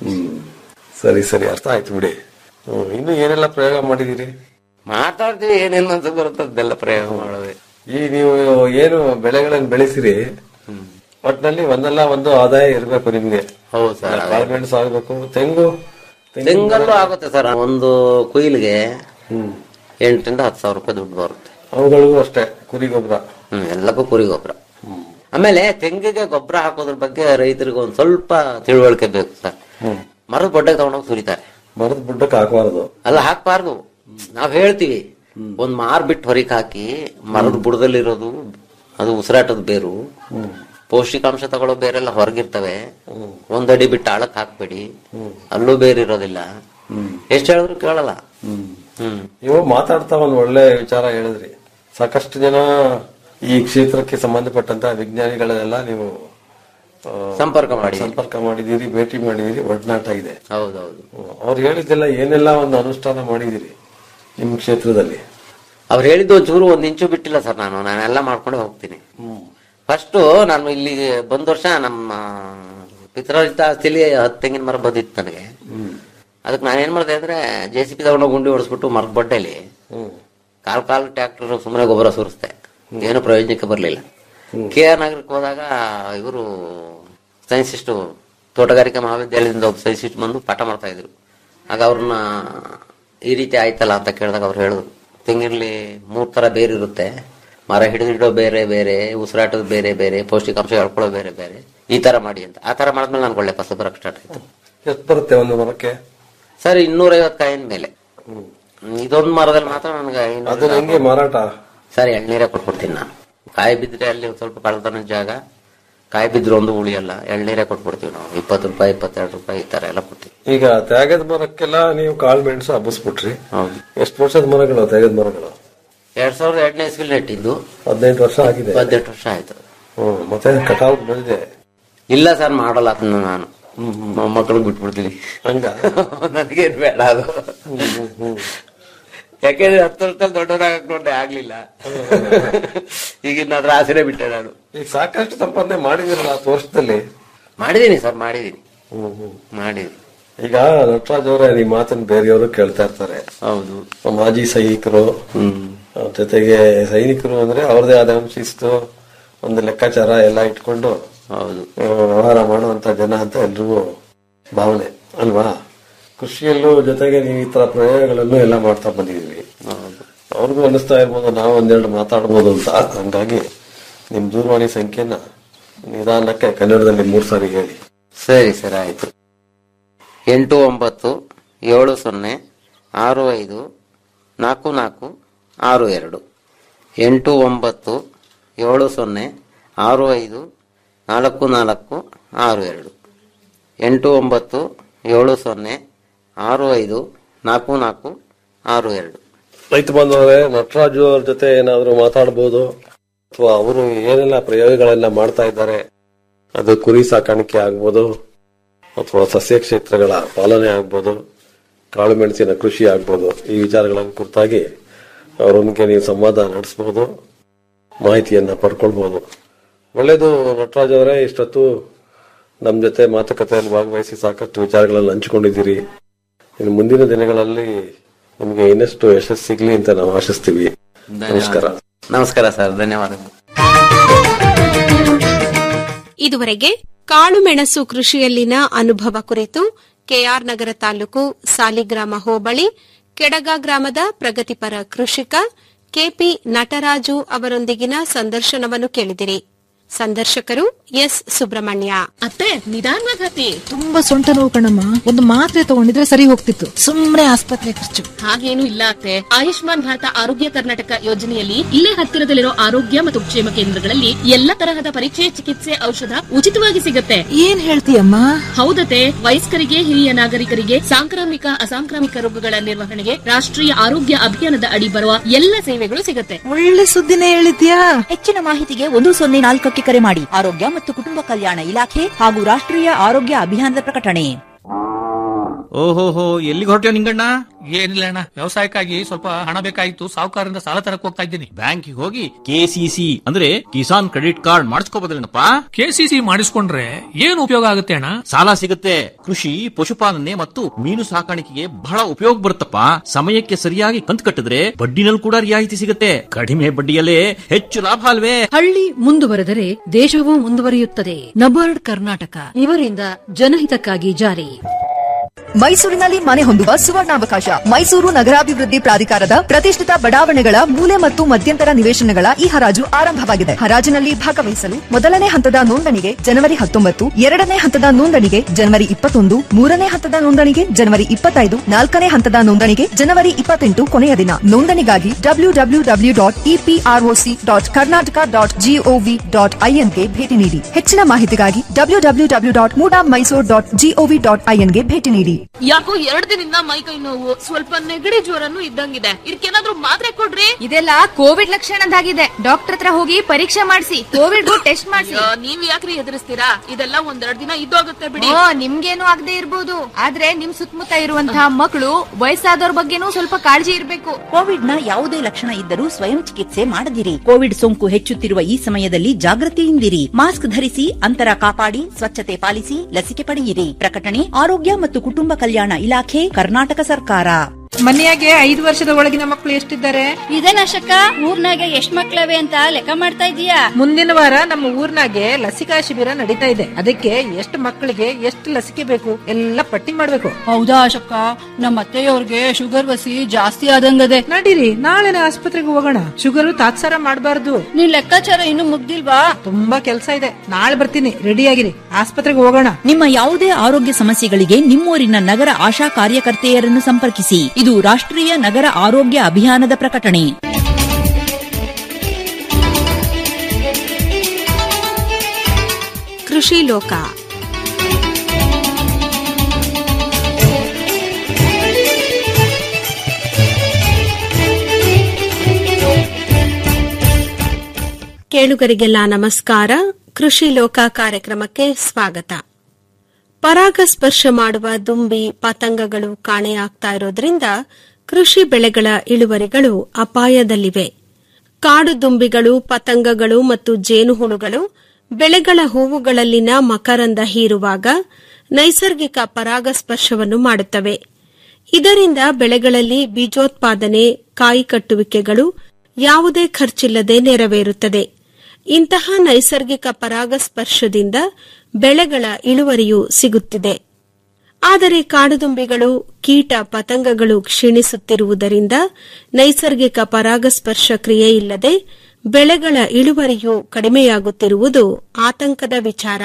ಸರಿ ಸರಿ ಅರ್ಥ ಆಯ್ತು ಬಿಡಿ ಹ್ಮ್. ಇನ್ನು ಏನೆಲ್ಲ ಪ್ರಯೋಗ ಮಾಡಿದಿರಿ ಮಾತಾಡ್ತೀವಿ ಏನೇನು ಅಂತ ಬರುತ್ತದೆಲ್ಲ ಪ್ರಯೋಗ ಮಾಡೋದು ಈ ನೀವು ಏನು ಬೆಳೆಗಳನ್ನು ಬೆಳೆಸಿರಿ ಒಟ್ನಲ್ಲಿ ಒಂದಲ್ಲ ಒಂದು ಆದಾಯ ಇರಬೇಕು ನಿಮ್ಗೆ ಹೌದು ಸರ್ ಗಾರ್ಮೆಂಟ್ಸ್ ಆಗ್ಬೇಕು ತೆಂಗು ತೆಂಗಲ್ಲೂ ಆಗುತ್ತೆ ಸರ್ ಒಂದು ಕುಯಿಲ್ಗೆ ಎಂಟರಿಂದ ಹತ್ತು ಸಾವಿರ ರೂಪಾಯಿ ದುಡ್ಡು ಬರುತ್ತೆ ಅವುಗಳಿಗೂ ಅಷ್ಟೇ ಕುರಿ ಗೊಬ್ಬರ ಹ್ಮ್ ಎಲ್ಲಕ್ಕೂ ಕುರಿ ಗೊಬ್ಬರ ಆಮೇಲೆ ತೆಂಗಿಗೆ ಗೊಬ್ಬರ ಹಾಕೋದ್ರ ಬಗ್ಗೆ ರೈತರಿಗೆ ಒಂದ್ ಸ್ವಲ್ಪ ತಿಳುವಳಿಕೆ ಬೇಕು ಸರ್ ಮರದ ಬೊಡ್ಡೆಗೆ ತಗೊಂಡೋಗಿ ಸುರಿತಾರೆ ಮರದ ಬುಡ್ಡಕ್ಕೆ ಹಾಕಬಾರದು ಅಲ್ಲ ಹಾಕ್ಬಾರ್ದು ನಾವ್ ಹೇಳ್ತೀವಿ ಒಂದ್ ಮಾರ್ ಬಿಟ್ಟು ಹೊರಗೆ ಹಾಕಿ ಮರದ ಬುಡದಲ್ಲಿರೋದು ಅದು ಉಸಿರಾಟದ ಬೇರು ಪೌಷ್ಟಿಕಾಂಶ ತಗೊಳ್ಳೋ ಬೇರೆಲ್ಲ ಹೊರಗಿರ್ತವೆ ಒಂದಡಿ ಬಿಟ್ಟು ಆಳಕ್ ಹಾಕ್ಬೇಡಿ ಅಲ್ಲೂ ಬೇರೆ ಇರೋದಿಲ್ಲ ಎಷ್ಟ್ ಹೇಳಿದ್ರು ಕೇಳಲ್ಲ ಹ್ಮ್ ಇವು ಮಾತಾಡ್ತಾ ಒಂದ್ ಒಳ್ಳೆ ವಿಚಾರ ಹೇಳಿದ್ರಿ ಸಾಕಷ್ಟು ಜನ ಈ ಕ್ಷೇತ್ರಕ್ಕೆ ಸಂಬಂಧಪಟ್ಟಂತ ವಿಜ್ಞಾನಿಗಳನ್ನೆಲ್ಲ ನೀವು ಆ, ಸಂಪರ್ಕ ಮಾಡಿ ಸಂಪರ್ಕ ಮಾಡಿದೀರಿ ಭೇಟಿ ಮಾಡಿದೀರಿ ಒಡನಾಟ ಇದೆ ಹೌದೌದು ಅವ್ರು ಹೇಳಿದ್ದೆಲ್ಲ ಏನೆಲ್ಲ ಒಂದು ಅನುಷ್ಠಾನ ಮಾಡಿದಿರಿ ನಿಮ್ ಕ್ಷೇತ್ರದಲ್ಲಿ ಅವ್ರು ಹೇಳಿದ್ದು ಒಂಚೂರು ಒಂದ್ ಇಂಚು ಬಿಟ್ಟಿಲ್ಲ ಸರ್ ನಾನು ನಾನೆಲ್ಲ ಮಾಡ್ಕೊಂಡು ಹೋಗ್ತೀನಿ ಫಸ್ಟ್ ನಾನು ಇಲ್ಲಿ ಬಂದ ವರ್ಷ ನಮ್ಮ ಪಿತ್ರಾರ್ಜಿತ ಆಸ್ತಿಲಿ ಹತ್ತು ತೆಂಗಿನ ಮರ ಬಂದಿತ್ತು ನನಗೆ ಅದಕ್ಕೆ ನಾನೇನ್ ಮಾಡಿದೆ ಅಂದ್ರೆ ಜೆ ಸಿ ಪಿ ತಗೊಂಡು ಗುಂಡಿ ಹೊಡಿಸ್ಬಿಟ್ಟು ಮರದ ಬಡ್ಡೆಲಿ ಕಾಲ್ ಕಾಲ್ ಟ್ರ್ಯಾಕ್ಟರ್ ಸುಮ್ಮನೆ ಗೊಬ್ಬರ ಸುರಿಸ್ದೆ ಏನು ಪ್ರಯೋಜನಕ್ಕೆ ಬರಲಿಲ್ಲ ಕೆ ಆರ್ ನಗರಕ್ಕೆ ಹೋದಾಗ ಇವರು ಸೈನ್ಸಿಸ್ಟು ತೋಟಗಾರಿಕಾ ಮಹಾವಿದ್ಯಾಲಯದಿಂದ ಒಬ್ಬ ಸೈನ್ಸಿಸ್ಟ್ ಬಂದು ಪಾಠ ಮಾಡ್ತಾ ಇದ್ರು ಆಗ ಅವ್ರನ್ನ ಈ ರೀತಿ ಆಯ್ತಲ್ಲ ಅಂತ ಕೇಳಿದಾಗ ಅವ್ರು ಹೇಳಿದ್ರು ತೆಂಗಿನಲ್ಲಿ ಮೂರ್ ತರ ಬೇರೆ ಇರುತ್ತೆ ಮರ ಹಿಡಿದಿಡೋ ಬೇರೆ ಬೇರೆ ಉಸಿರಾಟದ ಬೇರೆ ಬೇರೆ ಪೌಷ್ಟಿಕಾಂಶ ಹೇಳ್ಕೊಳ್ಳೋ ಬೇರೆ ಬೇರೆ ಈ ತರ ಮಾಡಿ ಅಂತ ಆ ತರ ಮಾಡಿದ್ಮೇಲೆ ನನ್ಗೆ ಒಳ್ಳೆ ಫಸಲು ಬರಕ್ ಸ್ಟಾರ್ಟ್ ಆಯ್ತು ಎಷ್ಟು ಬರುತ್ತೆ ಒಂದು ಮರಕ್ಕೆ ಸರ್ ಇನ್ನೂರೈವತ್ತು ಕಾಯಿನ ಮೇಲೆ ಇದೊಂದು ಮರದಲ್ಲಿ ಮಾತ್ರ ನನಗೆ ಅದು ಹೆಂಗೆ ಮಾರಾಟ ಸರ್ ಎಳ್ನೀರೇ ಕೊಟ್ಬಿಡ್ತೀನಿ ನಾನು ಕಾಯಿ ಬಿದ್ರೆ ಅಲ್ಲಿ ಒಂದ್ ಸ್ವಲ್ಪ ಕಳ್ತನ ಜಾಗ ಕಾಯಿ ಬಿದ್ರೆ ಒಂದು ಉಳಿಯಲ್ಲ ಎಳ್ನೀರೇ ಕೊಟ್ಬಿಡ್ತೀವಿ ನಾವು ಇಪ್ಪತ್ತು ರೂಪಾಯಿ ಇಪ್ಪತ್ತೆರಡು ರೂಪಾಯಿ ಈ ತರ ಎಲ್ಲ ಕೊಡ್ತೀವಿ ಈಗ ತ್ಯಾಗದ ಮರಕ್ಕೆಲ್ಲ ನೀವು ಕಾಳು ಮೆಣಸು ಹಬ್ಬಿಸ್ಬಿಟ್ರಿ ಹೌದು ಎಷ್ಟು ವರ್ಷದ ಮರಗಳು ತ್ಯಾಗದ ಮರಗಳು ಎರಡ್ ಸಾವಿರದ ಎರಡನೇ ಇಸ್ವಿಲ್ ನೆಟ್ಟಿದ್ದು ಹದಿನೆಂಟು ವರ್ಷ ಆಗಿದೆ ಹದಿನೆಂಟು ವರ್ಷ ಆಯ್ತು ಹ್ಮ್ ಮತ್ತೆ ಕಟಾವ್ ಬೆಳೆದಿದೆ ಇಲ್ಲ ಸರ್ ಮಾಡಲ್ಲ ಅದನ್ನ ನಾನು ಮಕ್ಕಳಿಗೆ ಬಿಟ್ಬಿಡ್ತೀನಿ ಹಂಗ ನನಗೇನ್ ಬೇಡ ಅದು ಯಾಕೆಂದ್ರೆ ಹತ್ತು ವರ್ಷದಲ್ಲಿ ದೊಡ್ಡವರಾಗಕ್ ನೋಡ್ದೆ ಆಗ್ಲಿಲ್ಲ ಈಗಿನ ಅದ್ರ ಆಸೆನೆ ಬಿಟ್ಟೆ ನಾನು ಈಗ ಸಾಕಷ್ಟು ಸಂಪಾದನೆ ಮಾಡಿದಿರಲ್ಲ ಹತ್ತು ವರ್ಷದಲ್ಲಿ ಮಾಡಿದೀನಿ ಸರ್ ಮಾಡಿದೀನಿ ಹ್ಮ್ ಹ್ಮ್ ಮಾಡಿದೀನಿ ಈಗ ನಟರಾಜ್ ಅವರೇ ನಿಮ್ಮ ಮಾತನ್ನ ಬೇರೆಯವರು ಕೇಳ್ತಾ ಇರ್ತಾರೆ ಹೌದು ಮಾಜಿ ಸೈನಿಕರು ಆ, ಜೊತೆಗೆ ಸೈನಿಕರು ಅಂದ್ರೆ ಅವ್ರದೇ ಆದ ಒಂದು ಶಿಸ್ತು ಒಂದು ಲೆಕ್ಕಾಚಾರ ಎಲ್ಲ ಇಟ್ಕೊಂಡು ಹೌದು ಆ, ವ್ಯವಹಾರ ಮಾಡುವಂತ ಜನ ಅಂತ ಎಲ್ರಿಗೂ ಭಾವನೆ ಅಲ್ವಾ ಕೃಷಿಯಲ್ಲೂ ಜೊತೆಗೆ ನೀವು ಈ ತರ ಪ್ರಯೋಗಗಳನ್ನು ಎಲ್ಲ ಮಾಡ್ತಾ ಬಂದಿದೀವಿ ಅವ್ರಿಗೂ ಅನಿಸ್ತಾ ಇರ್ಬೋದು ನಾವು ಒಂದೆರಡು ಮಾತಾಡ್ಬೋದು ಅಂತ ಹಂಗಾಗಿ ನಿಮ್ ದೂರವಾಣಿ ಸಂಖ್ಯೆನ ನಿಧಾನಕ್ಕೆ ಕನ್ನಡದಲ್ಲಿ ಮೂರ್ ಸಾರಿ ಹೇಳಿ ಸರಿ ಸರ್ ಆಯ್ತು ಎಂಟು ಒಂಬತ್ತು ಏಳು ಸೊನ್ನೆ ಆರು ಐದು ನಾಲ್ಕು ನಾಲ್ಕು ಆರು ಎರಡು ಎಂಟು ಒಂಬತ್ತು ಏಳು ಸೊನ್ನೆ ಆರು ಐದು ನಾಲ್ಕು ನಾಲ್ಕು ಆರು ಎರಡು ಎಂಟು ಒಂಬತ್ತು ಏಳು ಸೊನ್ನೆ ಆರು ಐದು ನಾಲ್ಕು ನಾಲ್ಕು ಆರು ಎರಡು ರೈತ ಬಂದವರೇ ನಟರಾಜು ಅವ್ರ ಜೊತೆ ಏನಾದ್ರು ಮಾತಾಡಬಹುದು ಅಥವಾ ಅವರು ಏನೆಲ್ಲ ಪ್ರಯೋಗಗಳೆಲ್ಲ ಮಾಡ್ತಾ ಇದ್ದಾರೆ ಅದು ಕುರಿ ಸಾಕಾಣಿಕೆ ಆಗ್ಬೋದು ಅಥವಾ ಸಸ್ಯ ಕ್ಷೇತ್ರಗಳ ಪಾಲನೆ ಆಗ್ಬೋದು ಕಾಳು ಮೆಣಸಿನ ಕೃಷಿ ಆಗ್ಬೋದು ಈ ವಿಚಾರಗಳನ್ನು ಕುರಿತಾಗಿ ಅವರೊಂದಿಗೆ ನೀವು ಸಂವಾದ ನಡೆಸಬಹುದು ಮಾಹಿತಿಯನ್ನ ಪಡ್ಕೊಳ್ಬಹುದು ಒಳ್ಳೇದು ನಟರಾಜ್ ಅವರೇ ಇಷ್ಟೊತ್ತು ನಮ್ಮ ಜೊತೆ ಮಾತುಕತೆಯಲ್ಲಿ ಭಾಗವಹಿಸಿ ಸಾಕಷ್ಟು ವಿಚಾರಗಳನ್ನು ಹಂಚಿಕೊಂಡಿದ್ದೀರಿ ಇನ್ನು ಮುಂದಿನ ದಿನಗಳಲ್ಲಿ ನಿಮಗೆ ಇನ್ನಷ್ಟು ಯಶಸ್ಸು ಸಿಗ್ಲಿ ಅಂತ ನಾವು ಆಶಿಸ್ತೀವಿ ನಮಸ್ಕಾರ ನಮಸ್ಕಾರ ಸರ್ ಧನ್ಯವಾದಗಳು ಇದುವರೆಗೆ ಕಾಳುಮೆಣಸು ಕೃಷಿಯಲ್ಲಿನ ಅನುಭವ ಕುರಿತು ಕೆಆರ್ ನಗರ ತಾಲೂಕು ಸಾಲಿಗ್ರಾಮ ಹೋಬಳಿ ಕೆಡಗ ಗ್ರಾಮದ ಪ್ರಗತಿಪರ ಕೃಷಿಕ ಕೆಪಿ ನಟರಾಜು ಅವರೊಂದಿಗಿನ ಸಂದರ್ಶನವನ್ನು ಕೇಳಿದಿರಿ ಸಂದರ್ಶಕರು ಎಸ್ ಸುಬ್ರಹ್ಮಣ್ಯ ಅತ್ತೆ ನಿಧಾನವಾಗತಿ ತುಂಬಾ ಸೊಂಟ ನೋವು ಕಣಮ್ಮ ಒಂದು ಮಾತ್ರೆ ತಗೊಂಡಿದ್ರೆ ಸರಿ ಹೋಗ್ತಿತ್ತು ಸುಮ್ನೆ ಆಸ್ಪತ್ರೆ ಖರ್ಚು ಹಾಗೇನು ಇಲ್ಲ ಅತ್ತೆ ಆಯುಷ್ಮಾನ್ ಭಾರತ ಆರೋಗ್ಯ ಕರ್ನಾಟಕ ಯೋಜನೆಯಲ್ಲಿ ಇಲ್ಲೇ ಹತ್ತಿರದಲ್ಲಿರೋ ಆರೋಗ್ಯ ಮತ್ತು ಕ್ಷೇಮ ಕೇಂದ್ರಗಳಲ್ಲಿ ಎಲ್ಲ ತರಹದ ಪರೀಕ್ಷೆ ಚಿಕಿತ್ಸೆ ಔಷಧ ಉಚಿತವಾಗಿ ಸಿಗುತ್ತೆ ಏನ್ ಹೇಳ್ತೀಯಮ್ಮ ಹೌದತೆ ವಯಸ್ಕರಿಗೆ ಹಿರಿಯ ನಾಗರಿಕರಿಗೆ ಸಾಂಕ್ರಾಮಿಕ ಅಸಾಂಕ್ರಾಮಿಕ ರೋಗಗಳ ನಿರ್ವಹಣೆಗೆ ರಾಷ್ಟ್ರೀಯ ಆರೋಗ್ಯ ಅಭಿಯಾನದ ಅಡಿ ಬರುವ ಎಲ್ಲ ಸೇವೆಗಳು ಸಿಗುತ್ತೆ ಒಳ್ಳೆ ಸುದ್ದಿನೇ ಹೇಳಿದ್ಯಾ ಹೆಚ್ಚಿನ ಮಾಹಿತಿಗೆ ಒಂದು ಸೊನ್ನೆ ನಾಲ್ಕಕ್ಕೆ ಕರೆ ಮಾಡಿ ಆರೋಗ್ಯ ಮತ್ತು ಕುಟುಂಬ ಕಲ್ಯಾಣ ಇಲಾಖೆ ಹಾಗೂ ರಾಷ್ಟ್ರೀಯ ಆರೋಗ್ಯ ಅಭಿಯಾನದ ಪ್ರಕಟಣೆ ಓಹೋಹೋ ಎಲ್ಲಿಗೆ ಹೊರಟ್ಯೋ ನಿಂಗಣ್ಣ ಏನಿಲ್ಲ ಅಣ್ಣ ವ್ಯವಸಾಯಕ್ಕಾಗಿ ಸ್ವಲ್ಪ ಹಣ ಬೇಕಾಗಿತ್ತು ಸಾಹುಕಾರರಿಂದ ಸಾಲ ತರಕ್ ಹೋಗ್ತಾ ಇದ್ದೀನಿ ಬ್ಯಾಂಕಿಗೆ ಹೋಗಿ ಕೆಸಿಸಿ ಅಂದ್ರೆ ಕಿಸಾನ್ ಕ್ರೆಡಿಟ್ ಕಾರ್ಡ್ ಮಾಡಿಸ್ಕೋಬೋದಿಲ್ಲಪ್ಪ ಕೆಸಿಸಿ ಮಾಡಿಸ್ಕೊಂಡ್ರೆ ಏನು ಉಪಯೋಗ ಆಗುತ್ತೆ ಅಣ್ಣ ಸಾಲ ಸಿಗುತ್ತೆ ಕೃಷಿ ಪಶುಪಾಲನೆ ಮತ್ತು ಮೀನು ಸಾಕಾಣಿಕೆಗೆ ಬಹಳ ಉಪಯೋಗ ಬರುತ್ತಪ್ಪ ಸಮಯಕ್ಕೆ ಸರಿಯಾಗಿ ಕಂತು ಕಟ್ಟಿದ್ರೆ ಬಡ್ಡಿನಲ್ಲಿ ಕೂಡ ರಿಯಾಯಿತಿ ಸಿಗುತ್ತೆ ಕಡಿಮೆ ಬಡ್ಡಿಯಲ್ಲೇ ಹೆಚ್ಚು ಲಾಭ ಅಲ್ವೇ ಹಳ್ಳಿ ಮುಂದುವರೆದರೆ ದೇಶವೂ ಮುಂದುವರಿಯುತ್ತದೆ ನಬಾರ್ಡ್ ಕರ್ನಾಟಕ ಇವರಿಂದ ಜನಹಿತಕ್ಕಾಗಿ ಜಾರಿ ಮೈಸೂರಿನಲ್ಲಿ ಮನೆ ಹೊಂದುವ ಸುವರ್ಣಾವಕಾಶ ಮೈಸೂರು ನಗರಾಭಿವೃದ್ಧಿ ಪ್ರಾಧಿಕಾರದ ಪ್ರತಿಷ್ಠಿತ ಬಡಾವಣೆಗಳ ಮೂಲೆ ಮತ್ತು ಮಧ್ಯಂತರ ನಿವೇಶನಗಳ ಈ ಹರಾಜು ಆರಂಭವಾಗಿದೆ ಹರಾಜಿನಲ್ಲಿ ಭಾಗವಹಿಸಲು ಮೊದಲನೇ ಹಂತದ ನೋಂದಣಿಗೆ ಜನವರಿ ಹತ್ತೊಂಬತ್ತು ಎರಡನೇ ಹಂತದ ನೋಂದಣಿಗೆ ಜನವರಿ ಇಪ್ಪತ್ತೊಂದು ಮೂರನೇ ಹಂತದ ನೋಂದಣಿಗೆ ಜನವರಿ ಇಪ್ಪತ್ತೈದು ನಾಲ್ಕನೇ ಹಂತದ ನೋಂದಣಿಗೆ ಜನವರಿ ಇಪ್ಪತ್ತೆಂಟು ಕೊನೆಯ ದಿನ ನೋಂದಣಿಗಾಗಿ W W W dot EPROC dot Karnataka dot GOV dot ಐಎನ್ಗೆ ಭೇಟಿ ನೀಡಿ ಹೆಚ್ಚಿನ ಮಾಹಿತಿಗಾಗಿ W W W dot MUDA Mysuru dot GOV dot ಐಎನ್ಗೆ ಭೇಟಿ ನೀಡಿ ಯಾಕೋ ಎರಡ್ ದಿನದಿಂದ ಮೈ ಕೈ ನೋವು ಸ್ವಲ್ಪ ನೆಗಡಿ ಜ್ವರನು ಇದ್ದಂಗಿದೆ ಇದಕ್ಕೇನಾದ್ರೂ ಮಾತ್ರೆ ಕೊಡ್ರಿ ಇದೆಲ್ಲ ಕೋವಿಡ್ ಲಕ್ಷಣದಾಗಿದೆ ಡಾಕ್ಟರ್ ಹತ್ರ ಹೋಗಿ ಪರೀಕ್ಷೆ ಮಾಡಿಸಿ ಕೋವಿಡ್ ಟೆಸ್ಟ್ ಮಾಡಿಸಿ ಅಯ್ಯೋ, ನೀವ್ ಯಾಕ್ರಿ ಎದುರಿಸ್ತೀರಾ ಇದೆಲ್ಲ ಒಂದೆರಡ್ ದಿನ ಇದ್ದೋಗುತ್ತೆ ಬಿಡಿ ಓ ನಿಮ್ಗೇನು ಆಗದೆ ಇರ್ಬೋದು ಆದ್ರೆ ನಿಮ್ ಸುತ್ತಮುತ್ತ ಇರುವಂತಹ ಮಕ್ಕಳು ವಯಸ್ಸಾದವ್ರ ಬಗ್ಗೆನೂ ಸ್ವಲ್ಪ ಕಾಳಜಿ ಇರ್ಬೇಕು ಕೋವಿಡ್ ನ ಯಾವುದೇ ಲಕ್ಷಣ ಇದ್ದರೂ ಸ್ವಯಂ ಚಿಕಿತ್ಸೆ ಮಾಡದಿರಿ ಕೋವಿಡ್ ಸೋಂಕು ಹೆಚ್ಚುತ್ತಿರುವ ಈ ಸಮಯದಲ್ಲಿ ಜಾಗೃತಿಯಿಂದಿರಿ ಮಾಸ್ಕ್ ಧರಿಸಿ ಅಂತರ ಕಾಪಾಡಿ ಸ್ವಚ್ಛತೆ ಪಾಲಿಸಿ ಲಸಿಕೆ ಪಡೆಯಿರಿ ಪ್ರಕಟಣೆ ಆರೋಗ್ಯ ಮತ್ತು ಕುಟುಂಬ ಕಲ್ಯಾಣ ಇಲಾಖೆ ಕರ್ನಾಟಕ ಸರ್ಕಾರ ಮನೆಯಾಗೆ ಐದು ವರ್ಷದ ಒಳಗಿನ ಮಕ್ಕಳು ಎಷ್ಟಿದ್ದಾರೆ ಇದೇನಶಕ ಊರ್ನಾಗ ಎಷ್ಟ್ ಮಕ್ಳವೆ ಅಂತ ಲೆಕ್ಕ ಮಾಡ್ತಾ ಇದೀಯಾ ಮುಂದಿನ ವಾರ ನಮ್ಮ ಊರ್ನಾಗೆ ಲಸಿಕಾ ಶಿಬಿರ ನಡೀತಾ ಇದೆ ಅದಕ್ಕೆ ಎಷ್ಟು ಮಕ್ಕಳಿಗೆ ಎಷ್ಟು ಲಸಿಕೆ ಬೇಕು ಎಲ್ಲ ಪಟ್ಟಿ ಮಾಡ್ಬೇಕು ಹೌದಾ ಅಶಕ್ಕ ನಮ್ಮ ಅತ್ತೆಯವ್ರಿಗೆ ಶುಗರ್ ವಸಿ ಜಾಸ್ತಿ ಆದಂಗದೆ ನಡೀರಿ ನಾಳೆನೆ ಆಸ್ಪತ್ರೆಗೆ ಹೋಗೋಣ ಶುಗರ್ ತಾತ್ಸಾರ ಮಾಡಬಾರ್ದು ನಿನ್ ಲೆಕ್ಕಾಚಾರ ಇನ್ನು ಮುಗ್ದಿಲ್ವಾ ತುಂಬಾ ಕೆಲಸ ಇದೆ ನಾಳೆ ಬರ್ತೀನಿ ರೆಡಿ ಆಗಿರಿ ಆಸ್ಪತ್ರೆಗೆ ಹೋಗೋಣ ನಿಮ್ಮ ಯಾವುದೇ ಆರೋಗ್ಯ ಸಮಸ್ಯೆಗಳಿಗೆ ನಿಮ್ಮೂರಿನ ನಗರ ಆಶಾ ಕಾರ್ಯಕರ್ತೆಯರನ್ನು ಸಂಪರ್ಕಿಸಿ ಇದು ರಾಷ್ಟ್ರೀಯ ನಗರ ಆರೋಗ್ಯ ಅಭಿಯಾನದ ಪ್ರಕಟಣೆ ಕೃಷಿ ಲೋಕ ಕೇಳುಗರಿಗೆಲ್ಲ ನಮಸ್ಕಾರ ಕೃಷಿ ಲೋಕ ಕಾರ್ಯಕ್ರಮಕ್ಕೆ ಸ್ವಾಗತ ಪರಾಗಸ್ಪರ್ಶ ಮಾಡುವ ದುಂಬಿ ಪತಂಗಗಳು ಕಾಣೆಯಾಗ್ತಾ ಇರೋದ್ರಿಂದ ಕೃಷಿ ಬೆಳೆಗಳ ಇಳುವರಿಗಳು ಅಪಾಯದಲ್ಲಿವೆ ಕಾಡು ದುಂಬಿಗಳು ಪತಂಗಗಳು ಮತ್ತು ಜೇನುಹುಳುಗಳು ಬೆಳೆಗಳ ಹೂವುಗಳಲ್ಲಿನ ಮಕರಂದ ಹೀರುವಾಗ ನೈಸರ್ಗಿಕ ಪರಾಗಸ್ಪರ್ಶವನ್ನು ಮಾಡುತ್ತವೆ ಇದರಿಂದ ಬೆಳೆಗಳಲ್ಲಿ ಬೀಜೋತ್ಪಾದನೆ ಕಾಯಿ ಕಟ್ಟುವಿಕೆಗಳು ಯಾವುದೇ ಖರ್ಚಿಲ್ಲದೆ ನೆರವೇರುತ್ತದೆ ಇಂತಹ ನೈಸರ್ಗಿಕ ಪರಾಗಸ್ಪರ್ಶದಿಂದ ಬೆಳೆಗಳ ಇಳುವರಿಯೂ ಸಿಗುತ್ತಿದೆ ಆದರೆ ಕಾಡುದುಂಬಿಗಳು ಕೀಟ ಪತಂಗಗಳು ಕ್ಷೀಣಿಸುತ್ತಿರುವುದರಿಂದ ನೈಸರ್ಗಿಕ ಪರಾಗಸ್ಪರ್ಶ ಕ್ರಿಯೆ ಇಲ್ಲದೆ ಬೆಳೆಗಳ ಇಳುವರಿಯೂ ಕಡಿಮೆಯಾಗುತ್ತಿರುವುದು ಆತಂಕದ ವಿಚಾರ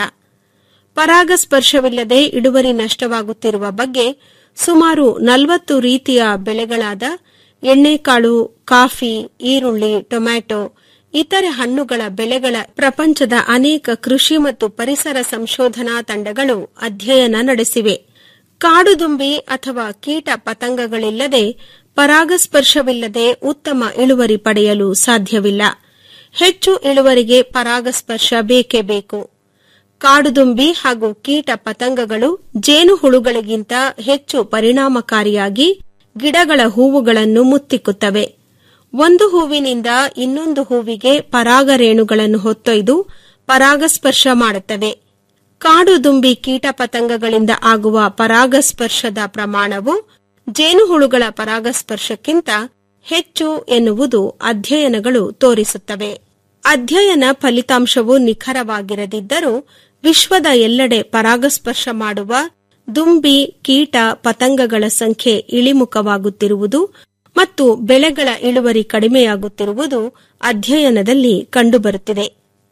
ಪರಾಗಸ್ಪರ್ಶವಿಲ್ಲದೆ ಇಳುವರಿ ನಷ್ಟವಾಗುತ್ತಿರುವ ಬಗ್ಗೆ ಸುಮಾರು ನಲವತ್ತು ರೀತಿಯ ಬೆಳೆಗಳಾದ ಎಣ್ಣೆಕಾಳು ಕಾಫಿ ಈರುಳ್ಳಿ ಟೊಮ್ಯಾಟೊ ಇತರೆ ಹಣ್ಣುಗಳ ಬೆಳೆಗಳ ಪ್ರಪಂಚದ ಅನೇಕ ಕೃಷಿ ಮತ್ತು ಪರಿಸರ ಸಂಶೋಧನಾ ತಂಡಗಳು ಅಧ್ಯಯನ ನಡೆಸಿವೆ ಕಾಡುದುಂಬಿ ಅಥವಾ ಕೀಟ ಪತಂಗಗಳಿಲ್ಲದೆ ಪರಾಗಸ್ಪರ್ಶವಿಲ್ಲದೆ ಉತ್ತಮ ಇಳುವರಿ ಪಡೆಯಲು ಸಾಧ್ಯವಿಲ್ಲ ಹೆಚ್ಚು ಇಳುವರಿಗೆ ಪರಾಗಸ್ಪರ್ಶ ಬೇಕೇ ಬೇಕು ಕಾಡುದುಂಬಿ ಹಾಗೂ ಕೀಟ ಪತಂಗಗಳು ಜೇನುಹುಳುಗಳಿಗಿಂತ ಹೆಚ್ಚು ಪರಿಣಾಮಕಾರಿಯಾಗಿ ಗಿಡಗಳ ಹೂವುಗಳನ್ನು ಮುತ್ತಿಕ್ಕುತ್ತವೆ ಒಂದು ಹೂವಿನಿಂದ ಇನ್ನೊಂದು ಹೂವಿಗೆ ಪರಾಗರೇಣುಗಳನ್ನು ಹೊತ್ತೊಯ್ದು ಪರಾಗಸ್ಪರ್ಶ ಮಾಡುತ್ತವೆ ಕಾಡುದುಂಬಿ ಕೀಟ ಪತಂಗಗಳಿಂದ ಆಗುವ ಪರಾಗಸ್ಪರ್ಶದ ಪ್ರಮಾಣವು ಜೇನುಹುಳುಗಳ ಪರಾಗಸ್ಪರ್ಶಕ್ಕಿಂತ ಹೆಚ್ಚು ಎನ್ನುವುದು ಅಧ್ಯಯನಗಳು ತೋರಿಸುತ್ತವೆ ಅಧ್ಯಯನ ಫಲಿತಾಂಶವು ನಿಖರವಾಗಿರದಿದ್ದರೂ ವಿಶ್ವದ ಎಲ್ಲೆಡೆ ಪರಾಗಸ್ಪರ್ಶ ಮಾಡುವ ದುಂಬಿ ಕೀಟ ಪತಂಗಗಳ ಸಂಖ್ಯೆ ಇಳಿಮುಖವಾಗುತ್ತಿರುವುದು ಮತ್ತು ಬೆಳೆಗಳ ಇಳುವರಿ ಕಡಿಮೆಯಾಗುತ್ತಿರುವುದು ಅಧ್ಯಯನದಲ್ಲಿ ಕಂಡುಬರುತ್ತಿದೆ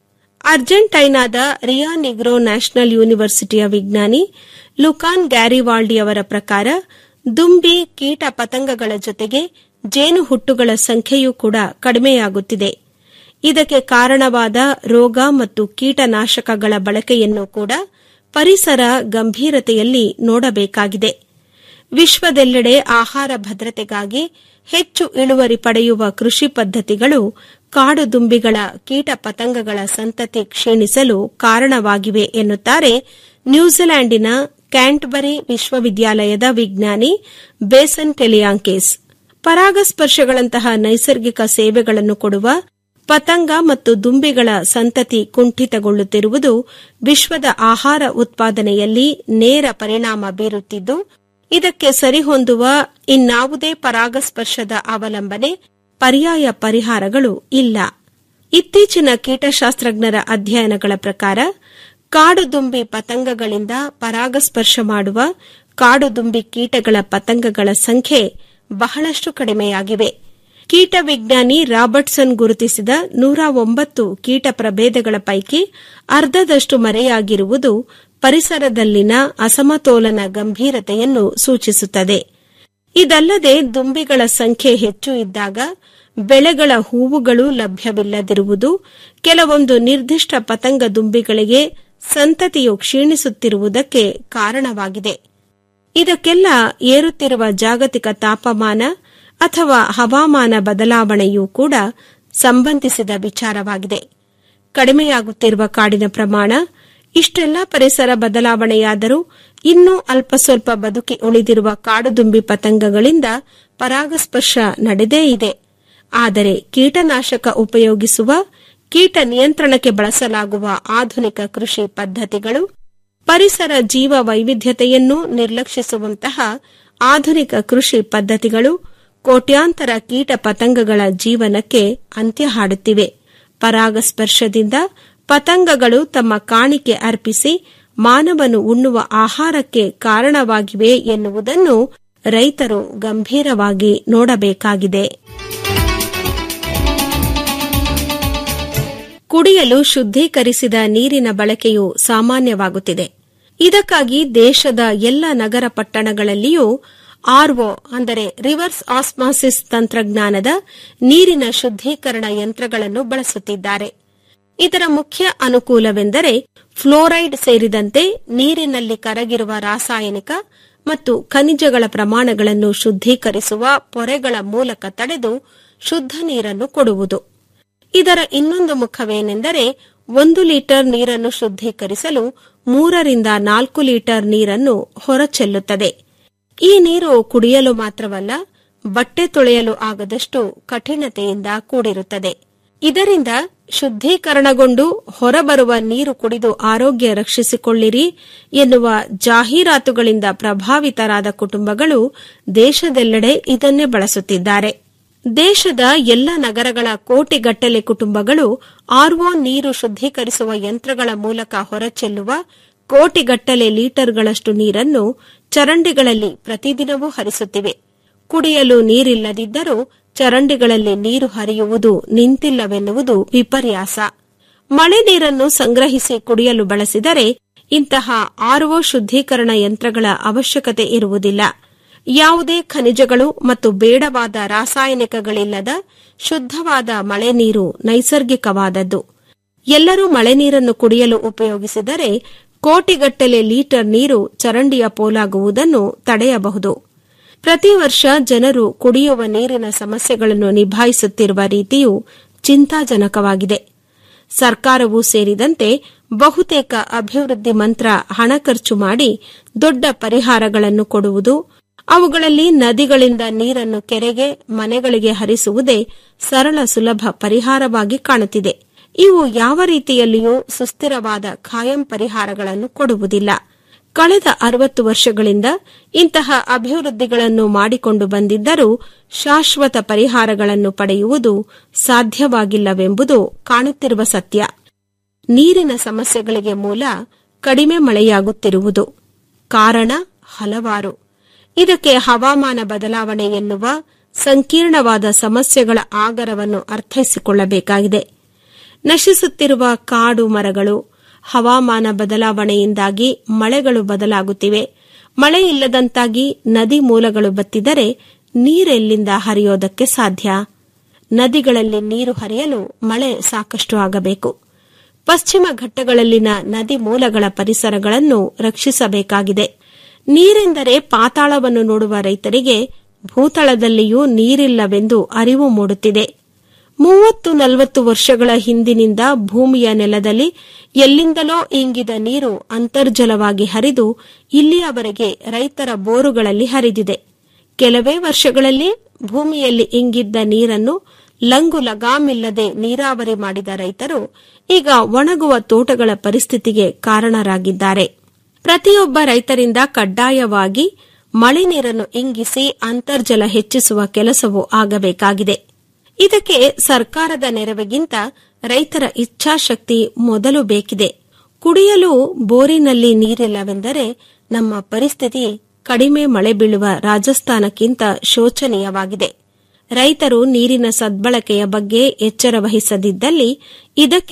ಅರ್ಜೆಂಟೈನಾದ ರಿಯಾ ನಿಗ್ರೋ ನ್ಯಾಷನಲ್ ಯೂನಿವರ್ಸಿಟಿಯ ವಿಜ್ಞಾನಿ ಲುಕಾನ್ ಗ್ಯಾರಿವಾಲ್ಡಿ ಅವರ ಪ್ರಕಾರ ದುಂಬಿ ಕೀಟ ಪತಂಗಗಳ ಜೊತೆಗೆ ಜೇನು ಹುಟ್ಟುಗಳ ಸಂಖ್ಯೆಯೂ ಕೂಡ ಕಡಿಮೆಯಾಗುತ್ತಿದೆ ಇದಕ್ಕೆ ಕಾರಣವಾದ ರೋಗ ಮತ್ತು ಕೀಟನಾಶಕಗಳ ಬಳಕೆಯನ್ನು ಕೂಡ ಪರಿಸರ ಗಂಭೀರತೆಯಲ್ಲಿ ನೋಡಬೇಕಾಗಿದೆ ವಿಶ್ವದೆಲ್ಲೆಡೆ ಆಹಾರ ಭದ್ರತೆಗಾಗಿ ಹೆಚ್ಚು ಇಳುವರಿ ಪಡೆಯುವ ಕೃಷಿ ಪದ್ಧತಿಗಳು ಕಾಡು ದುಂಬಿಗಳ ಕೀಟ ಪತಂಗಗಳ ಸಂತತಿ ಕ್ಷೀಣಿಸಲು ಕಾರಣವಾಗಿವೆ ಎನ್ನುತ್ತಾರೆ ನ್ಯೂಜಿಲೆಂಡಿನ ಕ್ಯಾಂಟ್ಬರಿ ವಿಶ್ವವಿದ್ಯಾಲಯದ ವಿಜ್ಞಾನಿ ಬೇಸನ್ ಟೆಲಿಯಾಂಕೇಸ್ ಪರಾಗಸ್ಪರ್ಶಗಳಂತಹ ನೈಸರ್ಗಿಕ ಸೇವೆಗಳನ್ನು ಕೊಡುವ ಪತಂಗ ಮತ್ತು ದುಂಬಿಗಳ ಸಂತತಿ ಕುಂಠಿತಗೊಳ್ಳುತ್ತಿರುವುದು ವಿಶ್ವದ ಆಹಾರ ಉತ್ಪಾದನೆಯಲ್ಲಿ ನೇರ ಪರಿಣಾಮ ಬೀರುತ್ತಿದ್ದು ಇದಕ್ಕೆ ಸರಿಹೊಂದುವ ಇನ್ನಾವುದೇ ಪರಾಗಸ್ಪರ್ಶದ ಅವಲಂಬನೆ ಪರ್ಯಾಯ ಪರಿಹಾರಗಳು ಇಲ್ಲ ಇತ್ತೀಚಿನ ಕೀಟಶಾಸ್ತ್ರಜ್ಞರ ಅಧ್ಯಯನಗಳ ಪ್ರಕಾರ ಕಾಡುದುಂಬಿ ಪತಂಗಗಳಿಂದ ಪರಾಗಸ್ಪರ್ಶ ಮಾಡುವ ಕಾಡುದುಂಬಿ ಕೀಟಗಳ ಪತಂಗಗಳ ಸಂಖ್ಯೆ ಬಹಳಷ್ಟು ಕಡಿಮೆಯಾಗಿವೆ ಕೀಟ ವಿಜ್ಞಾನಿ ರಾಬರ್ಟ್ಸನ್ ಗುರುತಿಸಿದ ನೂರ ಒಂಬತ್ತು ಕೀಟ ಪ್ರಭೇದಗಳ ಪೈಕಿ ಅರ್ಧದಷ್ಟು ಮರೆಯಾಗಿರುವುದು ಪರಿಸರದಲ್ಲಿನ ಅಸಮತೋಲನ ಗಂಭೀರತೆಯನ್ನು ಸೂಚಿಸುತ್ತದೆ ಇದಲ್ಲದೆ ದುಂಬಿಗಳ ಸಂಖ್ಯೆ ಹೆಚ್ಚು ಇದ್ದಾಗ ಬೆಳೆಗಳ ಹೂವುಗಳು ಲಭ್ಯವಿಲ್ಲದಿರುವುದು ಕೆಲವೊಂದು ನಿರ್ದಿಷ್ಟ ಪತಂಗ ದುಂಬಿಗಳಿಗೆ ಸಂತತಿಯು ಕ್ಷೀಣಿಸುತ್ತಿರುವುದಕ್ಕೆ ಕಾರಣವಾಗಿದೆ ಇದಕ್ಕೆಲ್ಲ ಏರುತ್ತಿರುವ ಜಾಗತಿಕ ತಾಪಮಾನ ಅಥವಾ ಹವಾಮಾನ ಬದಲಾವಣೆಯೂ ಕೂಡ ಸಂಬಂಧಿಸಿದ ವಿಚಾರವಾಗಿದೆ ಕಡಿಮೆಯಾಗುತ್ತಿರುವ ಕಾಡಿನ ಪ್ರಮಾಣ ಇಷ್ಟೆಲ್ಲ ಪರಿಸರ ಬದಲಾವಣೆಯಾದರೂ ಇನ್ನೂ ಅಲ್ಪ ಸ್ವಲ್ಪ ಬದುಕಿ ಉಳಿದಿರುವ ಕಾಡುದುಂಬಿ ಪತಂಗಗಳಿಂದ ಪರಾಗಸ್ಪರ್ಶ ನಡೆದೇ ಇದೆ ಆದರೆ ಕೀಟನಾಶಕ ಉಪಯೋಗಿಸುವ ಕೀಟ ನಿಯಂತ್ರಣಕ್ಕೆ ಬಳಸಲಾಗುವ ಆಧುನಿಕ ಕೃಷಿ ಪದ್ಧತಿಗಳು ಪರಿಸರ ಜೀವ ವೈವಿಧ್ಯತೆಯನ್ನು ನಿರ್ಲಕ್ಷಿಸುವಂತಹ ಆಧುನಿಕ ಕೃಷಿ ಪದ್ಧತಿಗಳು ಕೋಟ್ಯಾಂತರ ಕೀಟ ಪತಂಗಗಳ ಜೀವನಕ್ಕೆ ಅಂತ್ಯ ಹಾಡುತ್ತಿವೆ ಪರಾಗಸ್ಪರ್ಶದಿಂದ ಪತಂಗಗಳು ತಮ್ಮ ಕಾಣಿಕೆ ಅರ್ಪಿಸಿ ಮಾನವನು ಉಣ್ಣುವ ಆಹಾರಕ್ಕೆ ಕಾರಣವಾಗಿವೆ ಎನ್ನುವುದನ್ನು ರೈತರು ಗಂಭೀರವಾಗಿ ನೋಡಬೇಕಾಗಿದೆ ಕುಡಿಯಲು ಶುದ್ದೀಕರಿಸಿದ ನೀರಿನ ಬಳಕೆಯು ಸಾಮಾನ್ಯವಾಗುತ್ತಿದೆ ಇದಕ್ಕಾಗಿ ದೇಶದ ಎಲ್ಲ ನಗರ ಪಟ್ಟಣಗಳಲ್ಲಿಯೂ ಆರ್ಒ ಅಂದರೆ ರಿವರ್ಸ್ ಆಸ್ಮಾಸಿಸ್ ತಂತ್ರಜ್ಞಾನದ ನೀರಿನ ಶುದ್ದೀಕರಣ ಯಂತ್ರಗಳನ್ನು ಬಳಸುತ್ತಿದ್ದಾರೆ ಇದರ ಮುಖ್ಯ ಅನುಕೂಲವೆಂದರೆ ಫ್ಲೋರೈಡ್ ಸೇರಿದಂತೆ ನೀರಿನಲ್ಲಿ ಕರಗಿರುವ ರಾಸಾಯನಿಕ ಮತ್ತು ಖನಿಜಗಳ ಪ್ರಮಾಣಗಳನ್ನು ಶುದ್ದೀಕರಿಸುವ ಪೊರೆಗಳ ಮೂಲಕ ತಡೆದು ಶುದ್ಧ ನೀರನ್ನು ಕೊಡುವುದು ಇದರ ಇನ್ನೊಂದು ಮುಖವೇನೆಂದರೆ ಒಂದು ಲೀಟರ್ ನೀರನ್ನು ಶುದ್ದೀಕರಿಸಲು ಮೂರರಿಂದ ನಾಲ್ಕು ಲೀಟರ್ ನೀರನ್ನು ಹೊರಚೆಲ್ಲುತ್ತದೆ ಈ ನೀರು ಕುಡಿಯಲು ಮಾತ್ರವಲ್ಲ ಬಟ್ಟೆ ತೊಳೆಯಲು ಆಗದಷ್ಟು ಕಠಿಣತೆಯಿಂದ ಕೂಡಿರುತ್ತದೆ ಇದರಿಂದ ಶುದ್ದೀಕರಣಗೊಂಡು ಹೊರಬರುವ ನೀರು ಕುಡಿದು ಆರೋಗ್ಯ ರಕ್ಷಿಸಿಕೊಳ್ಳಿರಿ ಎನ್ನುವ ಜಾಹೀರಾತುಗಳಿಂದ ಪ್ರಭಾವಿತರಾದ ಕುಟುಂಬಗಳು ದೇಶದೆಲ್ಲೆಡೆ ಇದನ್ನೇ ಬಳಸುತ್ತಿದ್ದಾರೆ ದೇಶದ ಎಲ್ಲ ನಗರಗಳ ಕೋಟಿಗಟ್ಟಲೆ ಕುಟುಂಬಗಳು ಆರ್ಒ ನೀರು ಶುದ್ದೀಕರಿಸುವ ಯಂತ್ರಗಳ ಮೂಲಕ ಹೊರಚೆಲ್ಲುವ ಕೋಟಿಗಟ್ಟಲೆ ಲೀಟರ್ಗಳಷ್ಟು ನೀರನ್ನು ಚರಂಡಿಗಳಲ್ಲಿ ಪ್ರತಿದಿನವೂ ಹರಿಸುತ್ತಿವೆ ಕುಡಿಯಲು ನೀರಿಲ್ಲದಿದ್ದರೂ ಚರಂಡಿಗಳಲ್ಲಿ ನೀರು ಹರಿಯುವುದು ನಿಂತಿಲ್ಲವೆನ್ನುವುದು ವಿಪರ್ಯಾಸ ಮಳೆ ನೀರನ್ನು ಸಂಗ್ರಹಿಸಿ ಕುಡಿಯಲು ಬಳಸಿದರೆ ಇಂತಹ ಆರ್ಒ ಶುದ್ದೀಕರಣ ಯಂತ್ರಗಳ ಅವಶ್ಯಕತೆ ಇರುವುದಿಲ್ಲ ಯಾವುದೇ ಖನಿಜಗಳು ಮತ್ತು ಬೇಡವಾದ ರಾಸಾಯನಿಕಗಳಿಲ್ಲದ ಶುದ್ಧವಾದ ಮಳೆ ನೀರು ನೈಸರ್ಗಿಕವಾದದ್ದು ಎಲ್ಲರೂ ಮಳೆ ನೀರನ್ನು ಕುಡಿಯಲು ಉಪಯೋಗಿಸಿದರೆ ಕೋಟಿಗಟ್ಟಲೆ ಲೀಟರ್ ನೀರು ಚರಂಡಿಯ ಪೋಲಾಗುವುದನ್ನು ತಡೆಯಬಹುದು ಪ್ರತಿ ವರ್ಷ ಜನರು ಕುಡಿಯುವ ನೀರಿನ ಸಮಸ್ಯೆಗಳನ್ನು ನಿಭಾಯಿಸುತ್ತಿರುವ ರೀತಿಯು ಚಿಂತಾಜನಕವಾಗಿದೆ ಸರ್ಕಾರವೂ ಸೇರಿದಂತೆ ಬಹುತೇಕ ಅಭಿವೃದ್ಧಿ ಮಂತ್ರ ಹಣ ಖರ್ಚು ಮಾಡಿ ದೊಡ್ಡ ಪರಿಹಾರಗಳನ್ನು ಕೊಡುವುದು ಅವುಗಳಲ್ಲಿ ನದಿಗಳಿಂದ ನೀರನ್ನು ಕೆರೆಗೆ ಮನೆಗಳಿಗೆ ಹರಿಸುವುದೇ ಸರಳ ಸುಲಭ ಪರಿಹಾರವಾಗಿ ಕಾಣುತ್ತಿದೆ ಇವು ಯಾವ ರೀತಿಯಲ್ಲಿಯೂ ಸುಸ್ಥಿರವಾದ ಖಾಯಂ ಪರಿಹಾರಗಳನ್ನು ಕೊಡುವುದಿಲ್ಲ ಕಳೆದ ಅರವತ್ತು ವರ್ಷಗಳಿಂದ ಇಂತಹ ಅಭಿವೃದ್ಧಿಗಳನ್ನು ಮಾಡಿಕೊಂಡು ಬಂದಿದ್ದರೂ ಶಾಶ್ವತ ಪರಿಹಾರಗಳನ್ನು ಪಡೆಯುವುದು ಸಾಧ್ಯವಾಗಿಲ್ಲವೆಂಬುದು ಕಾಣುತ್ತಿರುವ ಸತ್ಯ ನೀರಿನ ಸಮಸ್ಯೆಗಳಿಗೆ ಮೂಲ ಕಡಿಮೆ ಮಳೆಯಾಗುತ್ತಿರುವುದು ಕಾರಣ ಹಲವಾರು ಇದಕ್ಕೆ ಹವಾಮಾನ ಬದಲಾವಣೆ ಎನ್ನುವ ಸಂಕೀರ್ಣವಾದ ಸಮಸ್ಯೆಗಳ ಆಗರವನ್ನು ಅರ್ಥೈಸಿಕೊಳ್ಳಬೇಕಾಗಿದೆ ನಶಿಸುತ್ತಿರುವ ಕಾಡು ಮರಗಳು ಹವಾಮಾನ ಬದಲಾವಣೆಯಿಂದಾಗಿ ಮಳೆಗಳು ಬದಲಾಗುತ್ತಿವೆ ಮಳೆ ಇಲ್ಲದಂತಾಗಿ ನದಿ ಮೂಲಗಳು ಬತ್ತಿದರೆ ನೀರೆಲ್ಲಿಂದ ಹರಿಯೋದಕ್ಕೆ ಸಾಧ್ಯ ನದಿಗಳಲ್ಲಿ ನೀರು ಹರಿಯಲು ಮಳೆ ಸಾಕಷ್ಟು ಆಗಬೇಕು ಪಶ್ಚಿಮ ಘಟ್ಟಗಳಲ್ಲಿನ ನದಿ ಮೂಲಗಳ ಪರಿಸರಗಳನ್ನು ರಕ್ಷಿಸಬೇಕಾಗಿದೆ ನೀರೆಂದರೆ ಪಾತಾಳವನ್ನು ನೋಡುವ ರೈತರಿಗೆ ಭೂತಳದಲ್ಲಿಯೂ ನೀರಿಲ್ಲವೆಂದು ಅರಿವು ಮೂಡುತ್ತಿದೆ ಮೂವತ್ತು ನಲವತ್ತು ವರ್ಷಗಳ ಹಿಂದಿನಿಂದ ಭೂಮಿಯ ನೆಲದಲ್ಲಿ ಎಲ್ಲಿಂದಲೋ ಇಂಗಿದ ನೀರು ಅಂತರ್ಜಲವಾಗಿ ಹರಿದು ಇಲ್ಲಿಯವರೆಗೆ ರೈತರ ಬೋರುಗಳಲ್ಲಿ ಹರಿದಿದೆ ಕೆಲವೇ ವರ್ಷಗಳಲ್ಲಿ ಭೂಮಿಯಲ್ಲಿ ಇಂಗಿದ್ದ ನೀರನ್ನು ಲಂಗು ಲಗಾಮಿಲ್ಲದೆ ನೀರಾವರಿ ಮಾಡಿದ ರೈತರು ಈಗ ಒಣಗುವ ತೋಟಗಳ ಪರಿಸ್ಥಿತಿಗೆ ಕಾರಣರಾಗಿದ್ದಾರೆ ಪ್ರತಿಯೊಬ್ಬ ರೈತರಿಂದ ಕಡ್ಡಾಯವಾಗಿ ಮಳೆ ನೀರನ್ನು ಇಂಗಿಸಿ ಅಂತರ್ಜಲ ಹೆಚ್ಚಿಸುವ ಕೆಲಸವೂ ಆಗಬೇಕಾಗಿದೆ ಇದಕ್ಕೆ ಸರ್ಕಾರದ ನೆರವಿಗಿಂತ ರೈತರ ಇಚ್ಛಾಶಕ್ತಿ ಮೊದಲು ಬೇಕಿದೆ ಕುಡಿಯಲು ಬೋರಿನಲ್ಲಿ ನೀರಿಲ್ಲವೆಂದರೆ ನಮ್ಮ ಪರಿಸ್ಥಿತಿ ಕಡಿಮೆ ಮಳೆ ಬೀಳುವ ರಾಜಸ್ಥಾನಕ್ಕಿಂತ ಶೋಚನೀಯವಾಗಿದೆ ರೈತರು ನೀರಿನ ಸದ್ಬಳಕೆಯ ಬಗ್ಗೆ ಎಚ್ಚರ ವಹಿಸದಿದ್ದಲ್ಲಿ ಇದಕ್ಕೆ